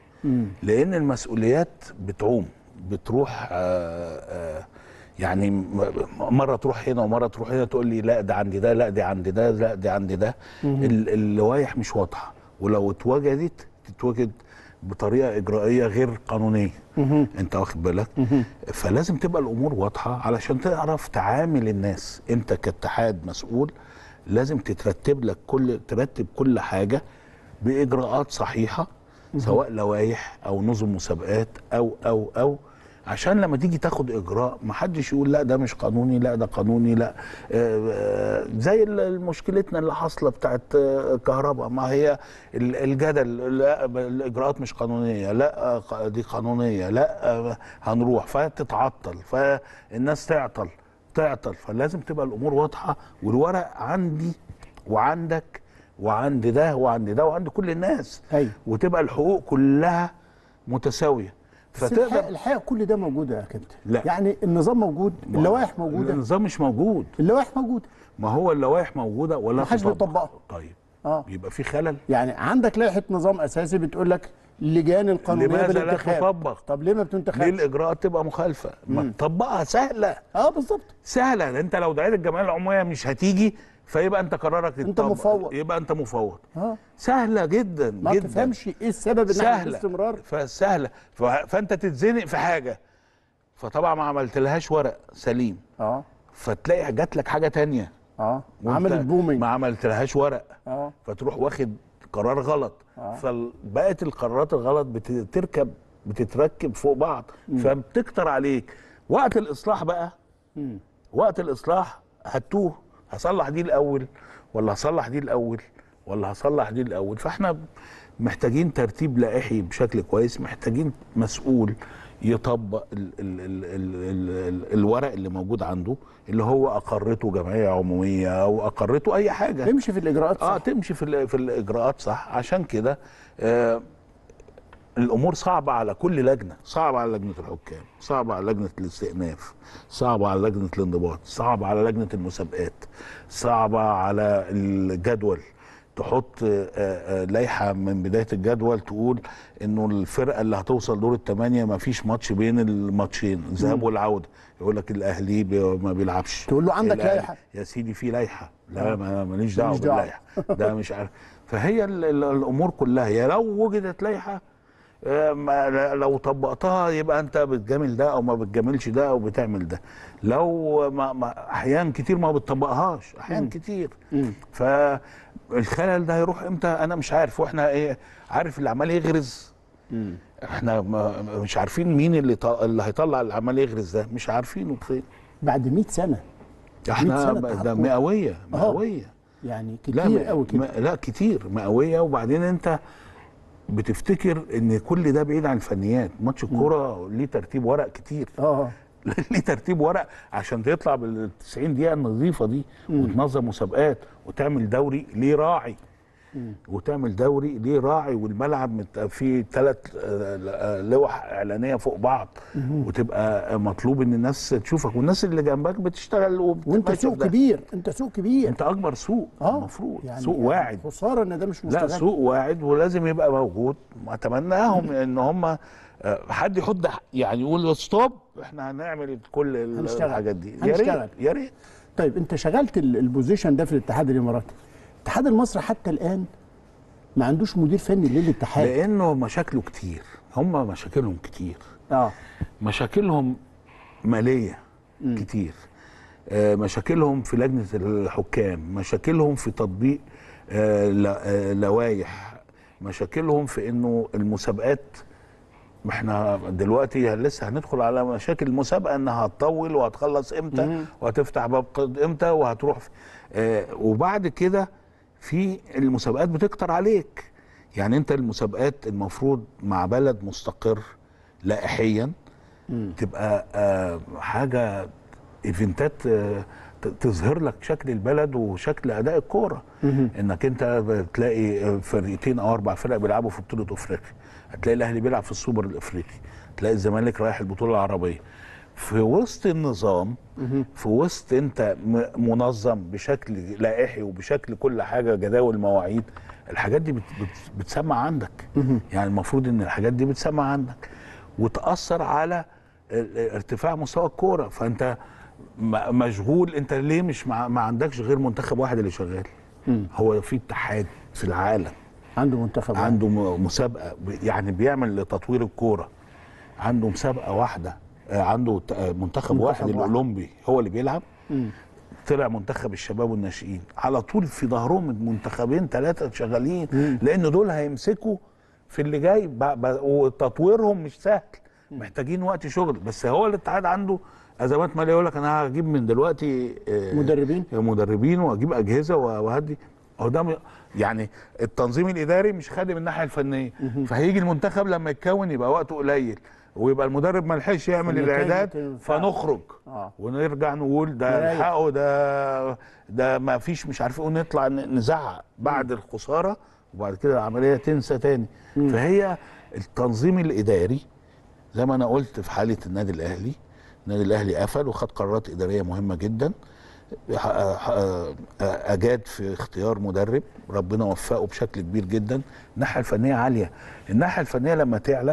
لان المسؤوليات بتعوم بتروح آه، آه، يعني م- مره تروح هنا ومره تروح هنا تقول لي لا ده عندي ده لا دي عندي ده لا دي عندي ده ال- اللوائح مش واضحه ولو اتوجدت تتوجد بطريقه اجرائيه غير قانونيه انت واخد بالك فلازم تبقى الامور واضحه علشان تعرف تعامل الناس انت كاتحاد مسؤول لازم تترتب لك كل ترتب كل حاجه باجراءات صحيحه سواء لوائح او نظم مسابقات او او او عشان لما تيجي تاخد اجراء ما حدش يقول لا ده مش قانوني لا ده قانوني لا آه، آه، زي ال- مشكلتنا اللي حاصله بتاعت آه، كهرباء ما هي ال- الجدل لا الاجراءات مش قانونيه لا آه، ق- دي قانونيه لا آه، هنروح فتتعطل فالناس تعطل تعطل فلازم تبقى الامور واضحه والورق عندي وعندك وعند ده وعند ده وعند كل الناس أيوة. وتبقى الحقوق كلها متساويه بس الحقيقه الحقيقه كل ده موجود يا كابتن لا. يعني النظام موجود اللوائح موجوده النظام مش موجود اللوائح موجوده ما هو اللوائح موجوده ولا محدش تطبق. بيطبقها. طيب اه يبقى في خلل يعني عندك لائحه نظام اساسي بتقول لك اللجان القانونيه لماذا لا بالانتخاب تطبق؟ طب ليه ما ليه بتنتخبش الاجراءات تبقى مخالفه ما تطبقها سهله اه بالظبط سهله ده انت لو دعيت الجمعيه العموميه مش هتيجي فيبقى انت قرارك انت يتطبق. مفوض. يبقى انت مفوض اه سهله جدا ما جدا تفهمش ايه السبب ان احنا في سهله استمرار فسهله ف... فانت تتزنق في حاجه فطبعا ما عملتلهاش ورق سليم اه فتلاقي جات لك حاجه تانية اه وانت عملت بومينج ما عملتلهاش ورق اه فتروح واخد قرار غلط آه. فبقت القرارات الغلط بتركب بتتركب فوق بعض فبتكتر عليك وقت الاصلاح بقى وقت الاصلاح هتوه هصلح دي الاول ولا هصلح دي الاول ولا هصلح دي الاول فاحنا محتاجين ترتيب لائحي بشكل كويس محتاجين مسؤول يطبق ال ال ال ال ال ال الورق اللي موجود عنده اللي هو اقرته جمعيه عموميه او اقرته اي حاجه امشي في الاجراءات اه صح تمشي في ال- في الاجراءات صح عشان كده آه الامور صعبه على كل لجنه صعبه على لجنه الحكام صعبه على لجنه الاستئناف صعبه على لجنه الانضباط صعبه على لجنه المسابقات صعبه على الجدول تحط آه، آه، لائحه من بدايه الجدول تقول انه الفرقه اللي هتوصل دور الثمانيه ما فيش ماتش بين الماتشين الذهاب والعوده يقول لك الاهلي بي- ما بيلعبش تقول له عندك الأهلي- لائحة. يا سيدي في لائحه لا ما- ماليش دعوه ماليش دعوة. باللائحه ده مش عارف فهي ال- ال- الامور كلها يا لو وجدت لائحه آه، ما- لو طبقتها يبقى انت بتجامل ده او ما بتجاملش ده او بتعمل ده لو ما ما احيان كتير ما بتطبقهاش احيان كتير فالخلل ده هيروح امتى انا مش عارف واحنا ايه عارف اللي عمال يغرز احنا ما مش عارفين مين اللي ط- اللي هيطلع اللي عمال يغرز ده مش عارفينه فين بعد 100 سنه احنا سنة ده تحكم. مئويه آه. مئويه يعني لا كتير م- قوي كده م- لا كتير مئويه وبعدين انت بتفتكر ان كل ده بعيد عن الفنيات ماتش الكوره ليه ترتيب ورق كتير اه ليه ترتيب ورق عشان تطلع بال 90 دقيقه النظيفه دي وتنظم مسابقات وتعمل دوري ليه راعي وتعمل دوري ليه راعي والملعب مت- فيه ثلاث لوح اعلانيه فوق بعض وتبقى مطلوب ان الناس تشوفك والناس اللي جنبك بتشتغل وانت وبتمشي سوق في ده. كبير انت سوق كبير انت اكبر سوق اه المفروض يعني سوق يعني واعد خساره ان ده مش لا مستغل سوق واعد ولازم يبقى موجود اتمناهم ان هم آه، حد يحط يعني يقول ستوب احنا هنعمل كل ال- هنشتغل. الحاجات دي يا هنشتغل. ريت يا ريت طيب انت شغلت ال- البوزيشن ده في الاتحاد الاماراتي الاتحاد المصري حتى الان ما عندوش مدير فني للاتحاد لانه مشاكله كتير هم مشاكلهم كتير اه مشاكلهم ماليه كتير آه، مشاكلهم في لجنه الحكام مشاكلهم في تطبيق آه، ل- آه، لوائح مشاكلهم في انه المسابقات ما احنا دلوقتي لسه هندخل على مشاكل المسابقه انها هتطول وهتخلص امتى وهتفتح باب قيد امتى وهتروح في آه وبعد كده في المسابقات بتكتر عليك يعني انت المسابقات المفروض مع بلد مستقر لائحيا تبقى آه حاجه ايفنتات آه ت- تظهر لك شكل البلد وشكل اداء الكوره انك انت بتلاقي فرقتين او اربع فرق بيلعبوا في بطوله افريقيا هتلاقي الاهلي بيلعب في السوبر الافريقي تلاقي الزمالك رايح البطوله العربيه في وسط النظام في وسط انت م- منظم بشكل لائحي وبشكل كل حاجه جداول مواعيد الحاجات دي بت بت بتسمع عندك يعني المفروض ان الحاجات دي بتسمع عندك وتاثر على ال- ارتفاع مستوى الكوره فانت م- مشغول انت ليه مش مع ما عندكش غير منتخب واحد اللي شغال هو في اتحاد في العالم عنده منتخب واحد. عنده م- مسابقه ب- يعني بيعمل لتطوير الكوره عنده مسابقه واحده آه، عنده ت- آه، منتخب واحد واحد. الاولمبي هو اللي بيلعب طلع منتخب الشباب والناشئين على طول في ظهرهم منتخبين ثلاثه شغالين لان دول هيمسكوا في اللي جاي ب- ب- وتطويرهم مش سهل محتاجين وقت شغل بس هو الاتحاد عنده ازمات ماليه يقول لك انا هجيب من دلوقتي آه، مدربين مدربين واجيب اجهزه وهدي هو ده م- يعني التنظيم الاداري مش خادم الناحيه الفنيه فهيجي المنتخب لما يتكون يبقى وقته قليل ويبقى المدرب ما لحقش يعمل فالنتائج الاعداد بتنفع. فنخرج آه. ونرجع نقول ده نريح. الحقه ده ده ما فيش مش عارف ايه ونطلع ن- نزعق بعد الخساره وبعد كده العمليه تنسى تاني فهي التنظيم الاداري زي ما انا قلت في حاله النادي الاهلي النادي الاهلي قفل وخد قرارات اداريه مهمه جدا ح- ح- اجاد في اختيار مدرب ربنا وفقه بشكل كبير جدا الناحيه الفنيه عاليه الناحيه الفنيه لما تعلى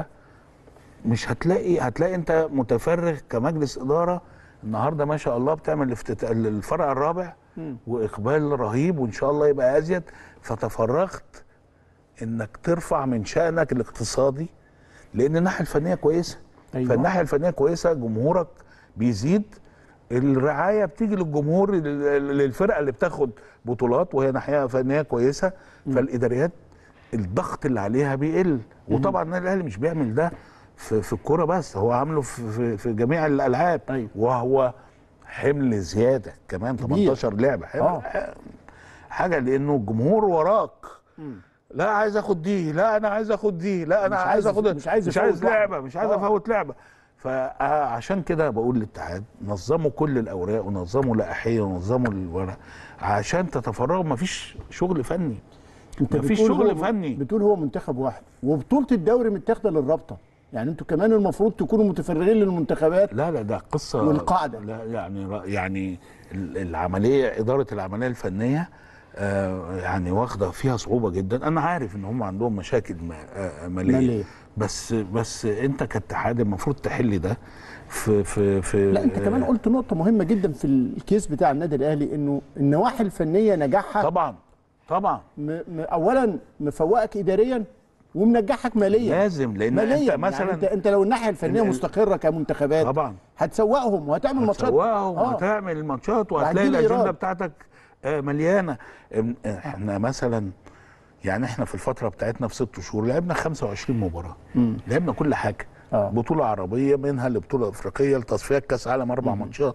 مش هتلاقي هتلاقي انت متفرغ كمجلس اداره النهارده ما شاء الله بتعمل افتتاح الفرع الرابع واقبال رهيب وان شاء الله يبقى ازيد فتفرغت انك ترفع من شانك الاقتصادي لان الناحيه الفنيه كويسه أيوة. فالناحيه الفنيه كويسه جمهورك بيزيد الرعايه بتيجي للجمهور لل- للفرقه اللي بتاخد بطولات وهي ناحيه فنيه كويسه فالاداريات الضغط اللي عليها بيقل وطبعا النادي الاهلي مش بيعمل ده في, في الكوره بس هو عامله في, في, في جميع الالعاب أيوة. وهو حمل زياده كمان كبير. 18 لعبه حمل آه. حاجه لانه الجمهور وراك لا عايز اخد دي لا انا عايز اخد دي لا انا مش عايز عايز- اخد مش عايز مش يفوت عايز لعبة. لعبه مش عايز آه. افوت لعبه فعشان كده بقول للاتحاد نظموا كل الاوراق ونظموا لائحيه ونظموا الورق عشان تتفرغوا مفيش شغل فني انت مفيش بتقول شغل هو- فني. بتقول هو منتخب واحد وبطوله الدوري متاخده للرابطه يعني انتوا كمان المفروض تكونوا متفرغين للمنتخبات لا لا ده قصه والقاعدة. لا يعني يعني ال- العمليه اداره العمليه الفنيه آه يعني واخده فيها صعوبه جدا انا عارف ان هم عندهم مشاكل ما- آه ماليه, مالية. بس بس انت كاتحاد المفروض تحل ده في في في لا انت كمان قلت نقطه مهمه جدا في الكيس بتاع النادي الاهلي انه النواحي الفنيه نجاحها طبعا طبعا م م اولا مفوقك اداريا ومنجحك ماليا لازم لان ماليا انت يعني مثلا انت, انت لو الناحيه الفنيه ال- ال- مستقره كمنتخبات طبعا هتسوقهم وهتعمل ماتشات هتسوقهم آه. وهتعمل الماتشات وهتلاقي وهتجيب الاجنده إيراد. بتاعتك آه، مليانه إم- احنا مثلا يعني احنا في الفتره بتاعتنا في ست شهور لعبنا 25 مباراه لعبنا كل حاجه آه. بطوله عربيه منها لبطوله افريقيه لتصفيات كاس عالم اربع ماتشات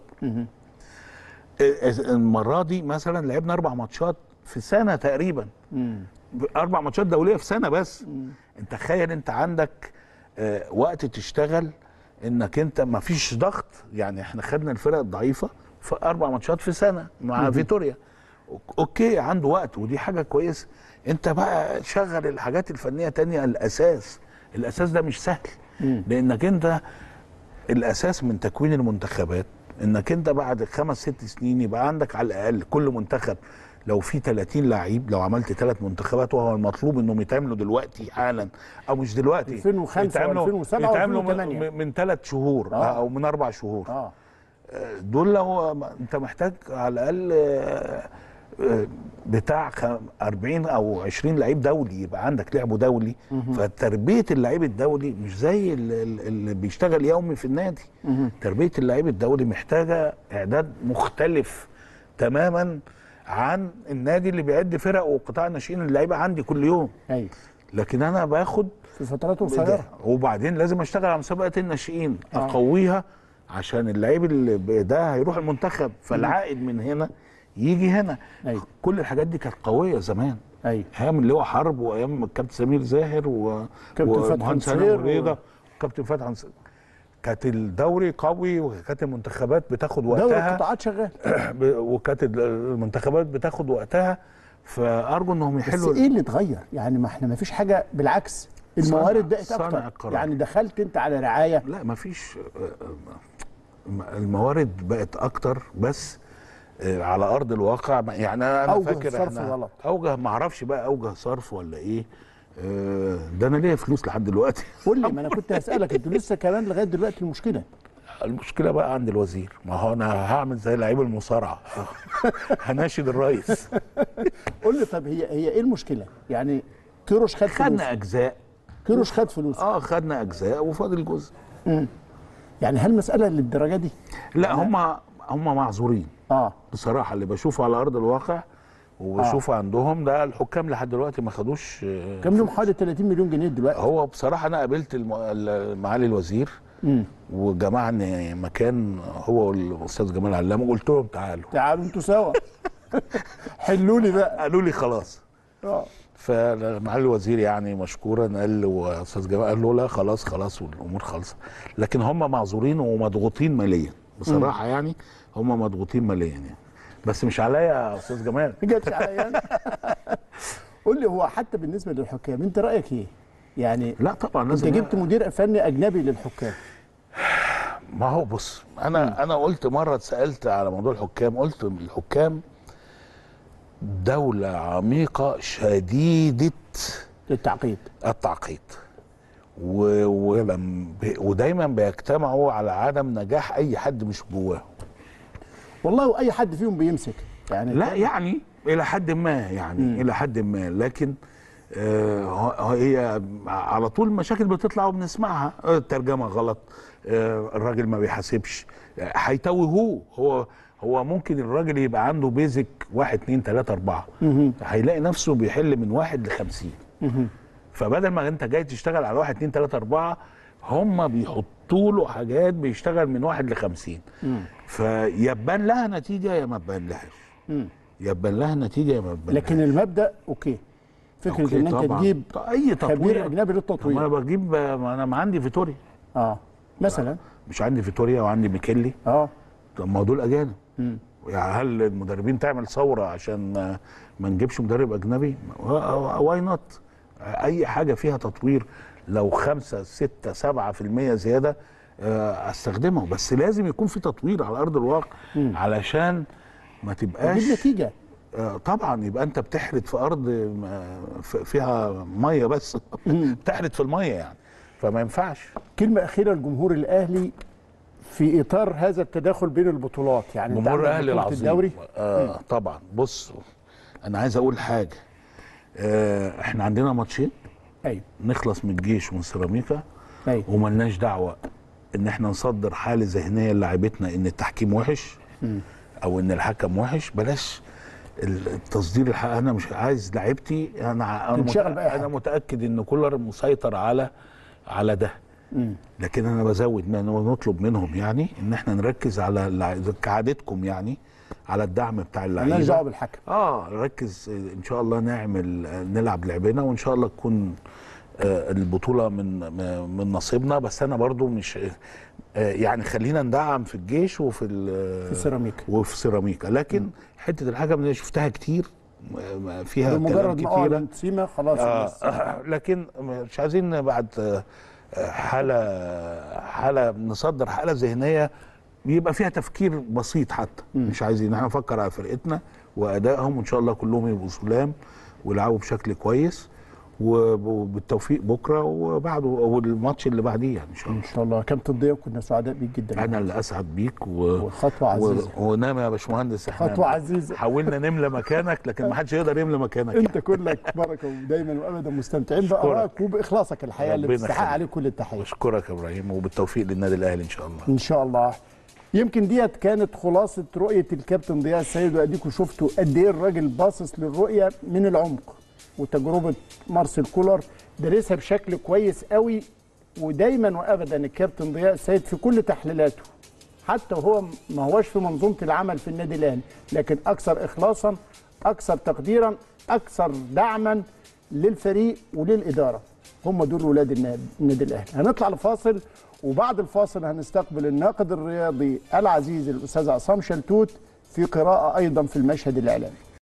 آه، المره دي مثلا لعبنا اربع ماتشات في سنه تقريبا اربع ماتشات دوليه في سنه بس انت تخيل انت عندك آه، وقت تشتغل انك انت ما فيش ضغط يعني احنا خدنا الفرق الضعيفه في اربع ماتشات في سنه مع فيتوريا أوك- اوكي عنده وقت ودي حاجه كويسه انت بقى شغل الحاجات الفنيه تانية الاساس الاساس ده مش سهل لانك انت الاساس من تكوين المنتخبات انك انت بعد خمس ست سنين يبقى عندك على الاقل كل منتخب لو في 30 لعيب لو عملت ثلاث منتخبات وهو المطلوب انهم يتعملوا دلوقتي حالا او مش دلوقتي 2005 يتعملوا- و2007 يتعملوا و2008. من- من ثلاث شهور آه. او من اربع شهور اه دول لو ما- انت محتاج على الاقل آه، آه، بتاع خ- 40 او 20 لعيب دولي يبقى عندك لعبه دولي فتربيه اللعيب الدولي مش زي ال- ال- اللي بيشتغل يومي في النادي تربيه اللعيب الدولي محتاجه اعداد مختلف تماما عن النادي اللي بيعد فرق وقطاع الناشئين اللعيبه عندي كل يوم ايوه لكن انا باخد في فترات ده. قصيره وبعدين لازم اشتغل على مسابقه الناشئين آه. اقويها عشان اللعيب اللي ب- ده هيروح المنتخب فالعائد من هنا يجي هنا أيوة. كل الحاجات دي كانت قويه زمان ايوه ايام اللي هو حرب وايام الكابتن سمير زاهر و... كابتن فتحي ومهندس هاني نصير أبو رضا وكابتن فتحي نصير كانت الدوري قوي وكانت المنتخبات بتاخد دوري وقتها القطاعات شغال ب- وكانت المنتخبات بتاخد وقتها فارجو انهم بس يحلوا ايه اللي اتغير يعني ما احنا ما فيش حاجه بالعكس الموارد بقت صانع اكتر القرار. يعني دخلت انت على رعايه لا مفيش الموارد بقت اكتر بس آه، على ارض الواقع ما- يعني انا أنا أوجه فاكر صرف احنا غلط. اوجه ما اعرفش بقى اوجه صرف ولا ايه آه، ده انا ليا فلوس لحد دلوقتي قول لي ما انا كنت هسالك انتوا لسه كمان لغايه دلوقتي المشكله المشكله بقى عند الوزير ما هو انا هعمل زي لعيب المصارعه هناشد الرئيس قول لي طب هي هي ايه المشكله يعني كيروش خد فلوس خدنا اجزاء كيروش خد فلوس اه خدنا اجزاء وفاضل جزء يعني هل المساله للدرجه دي لا هم هم معذورين اه بصراحه اللي بشوفه على ارض الواقع وبشوفه عندهم ده الحكام لحد دلوقتي ما خدوش آه، كام لهم حوالي 30 مليون جنيه دلوقتي هو بصراحه انا قابلت الم- ال- معالي الوزير مم. وجمعني مكان هو والاستاذ جمال علام وقلت لهم تعالوا تعالوا انتوا سوا حلوا لي بقى قالوا لي خلاص اه فمعالي الوزير يعني مشكورا قال له واستاذ جمال قال له لا خلاص خلاص والامور خالصه لكن هم معذورين ومضغوطين ماليا بصراحه يعني هم مضغوطين ماليا يعني بس مش عليا يا استاذ جمال ما جاتش عليا أنا. قول لي هو حتى بالنسبه للحكام انت رايك ايه؟ يعني لا طبعا انت لازم جبت مدير فني اجنبي للحكام ما هو بص انا انا قلت مره اتسالت على موضوع الحكام قلت الحكام دوله عميقه شديده للتعقيد التعقيد و... ولم ب... ودايما بيجتمعوا على عدم نجاح اي حد مش جواه والله واي حد فيهم بيمسك يعني لا يعني الى حد ما يعني الى حد ما لكن آه هو- هي على طول مشاكل بتطلع وبنسمعها آه، الترجمه غلط آه الراجل ما بيحاسبش آه، هيتوهوه هو هو ممكن الراجل يبقى عنده بيزك واحد اتنين تلاته اربعه هيلاقي نفسه بيحل من واحد لخمسين فبدل ما انت جاي تشتغل على واحد اتنين تلاته اربعه هم بيحطوا له حاجات بيشتغل من واحد لخمسين فيبان لها نتيجه يا ما تبان لهاش يبان لها نتيجه يا ما تبان لكن المبدا اوكي فكره أوكي ان انت طبعاً. تجيب اي تطوير خبير اجنبي طب ما للتطوير انا بجيب ما انا ما عندي فيتوريا اه مثلا مش عندي فيتوريا وعندي ميكيلي اه طب ما هو دول اجانب يعني هل المدربين تعمل ثوره عشان ما, ما نجيبش مدرب اجنبي واي نوت اي حاجه فيها تطوير لو خمسة ستة سبعة في المية زيادة آه، استخدمه بس لازم يكون في تطوير على ارض الواقع علشان ما تبقاش تجيب نتيجه آه، طبعا يبقى انت بتحرد في ارض آه، ف- فيها ميه بس بتحرد في الميه يعني فما ينفعش كلمه اخيره لجمهور الاهلي في اطار هذا التداخل بين البطولات يعني أنت جمهور عندك الاهلي بطولة العظيم الدوري آه طبعا بص انا عايز اقول حاجه آه احنا عندنا ماتشين ايوه نخلص من الجيش ومن سيراميكا ايوه وملناش دعوه ان احنا نصدر حاله ذهنيه للاعيبتنا ان التحكيم وحش او ان الحكم وحش بلاش التصدير الحق انا مش عايز لعيبتي انا انا تنشغل بأي متأ- حاجة. انا متاكد ان كولر مسيطر على على ده لكن انا بزود من ونطلب منهم يعني ان احنا نركز على الع- كعادتكم يعني على الدعم بتاع مالناش اللعيبه دعوه بالحكم اه نركز ان شاء الله نعمل نلعب لعبنا وان شاء الله تكون آه، البطوله من من نصيبنا بس انا برضو مش آه، يعني خلينا ندعم في الجيش وفي ال- في سيراميكا. وفي سيراميكا لكن حته الحكم دي شفتها كتير آه، فيها كلام بمجرد ما كتيره اعلن سيما خلاص الناس آه لكن مش عايزين بعد آه، حاله حاله نصدر حاله ذهنيه يبقى فيها تفكير بسيط حتى مش عايزين احنا نفكر على فرقتنا وادائهم وان شاء الله كلهم يبقوا سلام ويلعبوا بشكل كويس وبالتوفيق بكره وبعده والماتش اللي بعديه يعني ان شاء الله ان شاء الله كابتن ضياء كنا سعداء بيك جدا انا اللي اسعد بيك و... وخطوة عزيزة. و... ونام يا باشمهندس احنا خطوة عزيزة. حاولنا نملى مكانك لكن ما حدش يقدر يملى مكانك انت كلك بركه ودايما وابدا مستمتعين أشكرك. بارائك وباخلاصك الحقيقه اللي ربنا بتستحق يخليك. عليه كل التحيه بشكرك يا ابراهيم وبالتوفيق للنادي الاهلي ان شاء الله ان شاء الله يمكن ديت كانت خلاصه رؤيه الكابتن ضياء السيد واديكم شفتوا قد ايه الراجل باصص للرؤيه من العمق وتجربه مارسيل كولر دارسها بشكل كويس قوي ودايما وابدا الكابتن ضياء السيد في كل تحليلاته حتى وهو ما هوش في منظومه العمل في النادي الاهلي لكن اكثر اخلاصا اكثر تقديرا اكثر دعما للفريق وللاداره هم دول ولاد النادي النادي الاهلي هنطلع لفاصل وبعد الفاصل هنستقبل الناقد الرياضي العزيز الاستاذ عصام شلتوت في قراءه ايضا في المشهد الاعلامي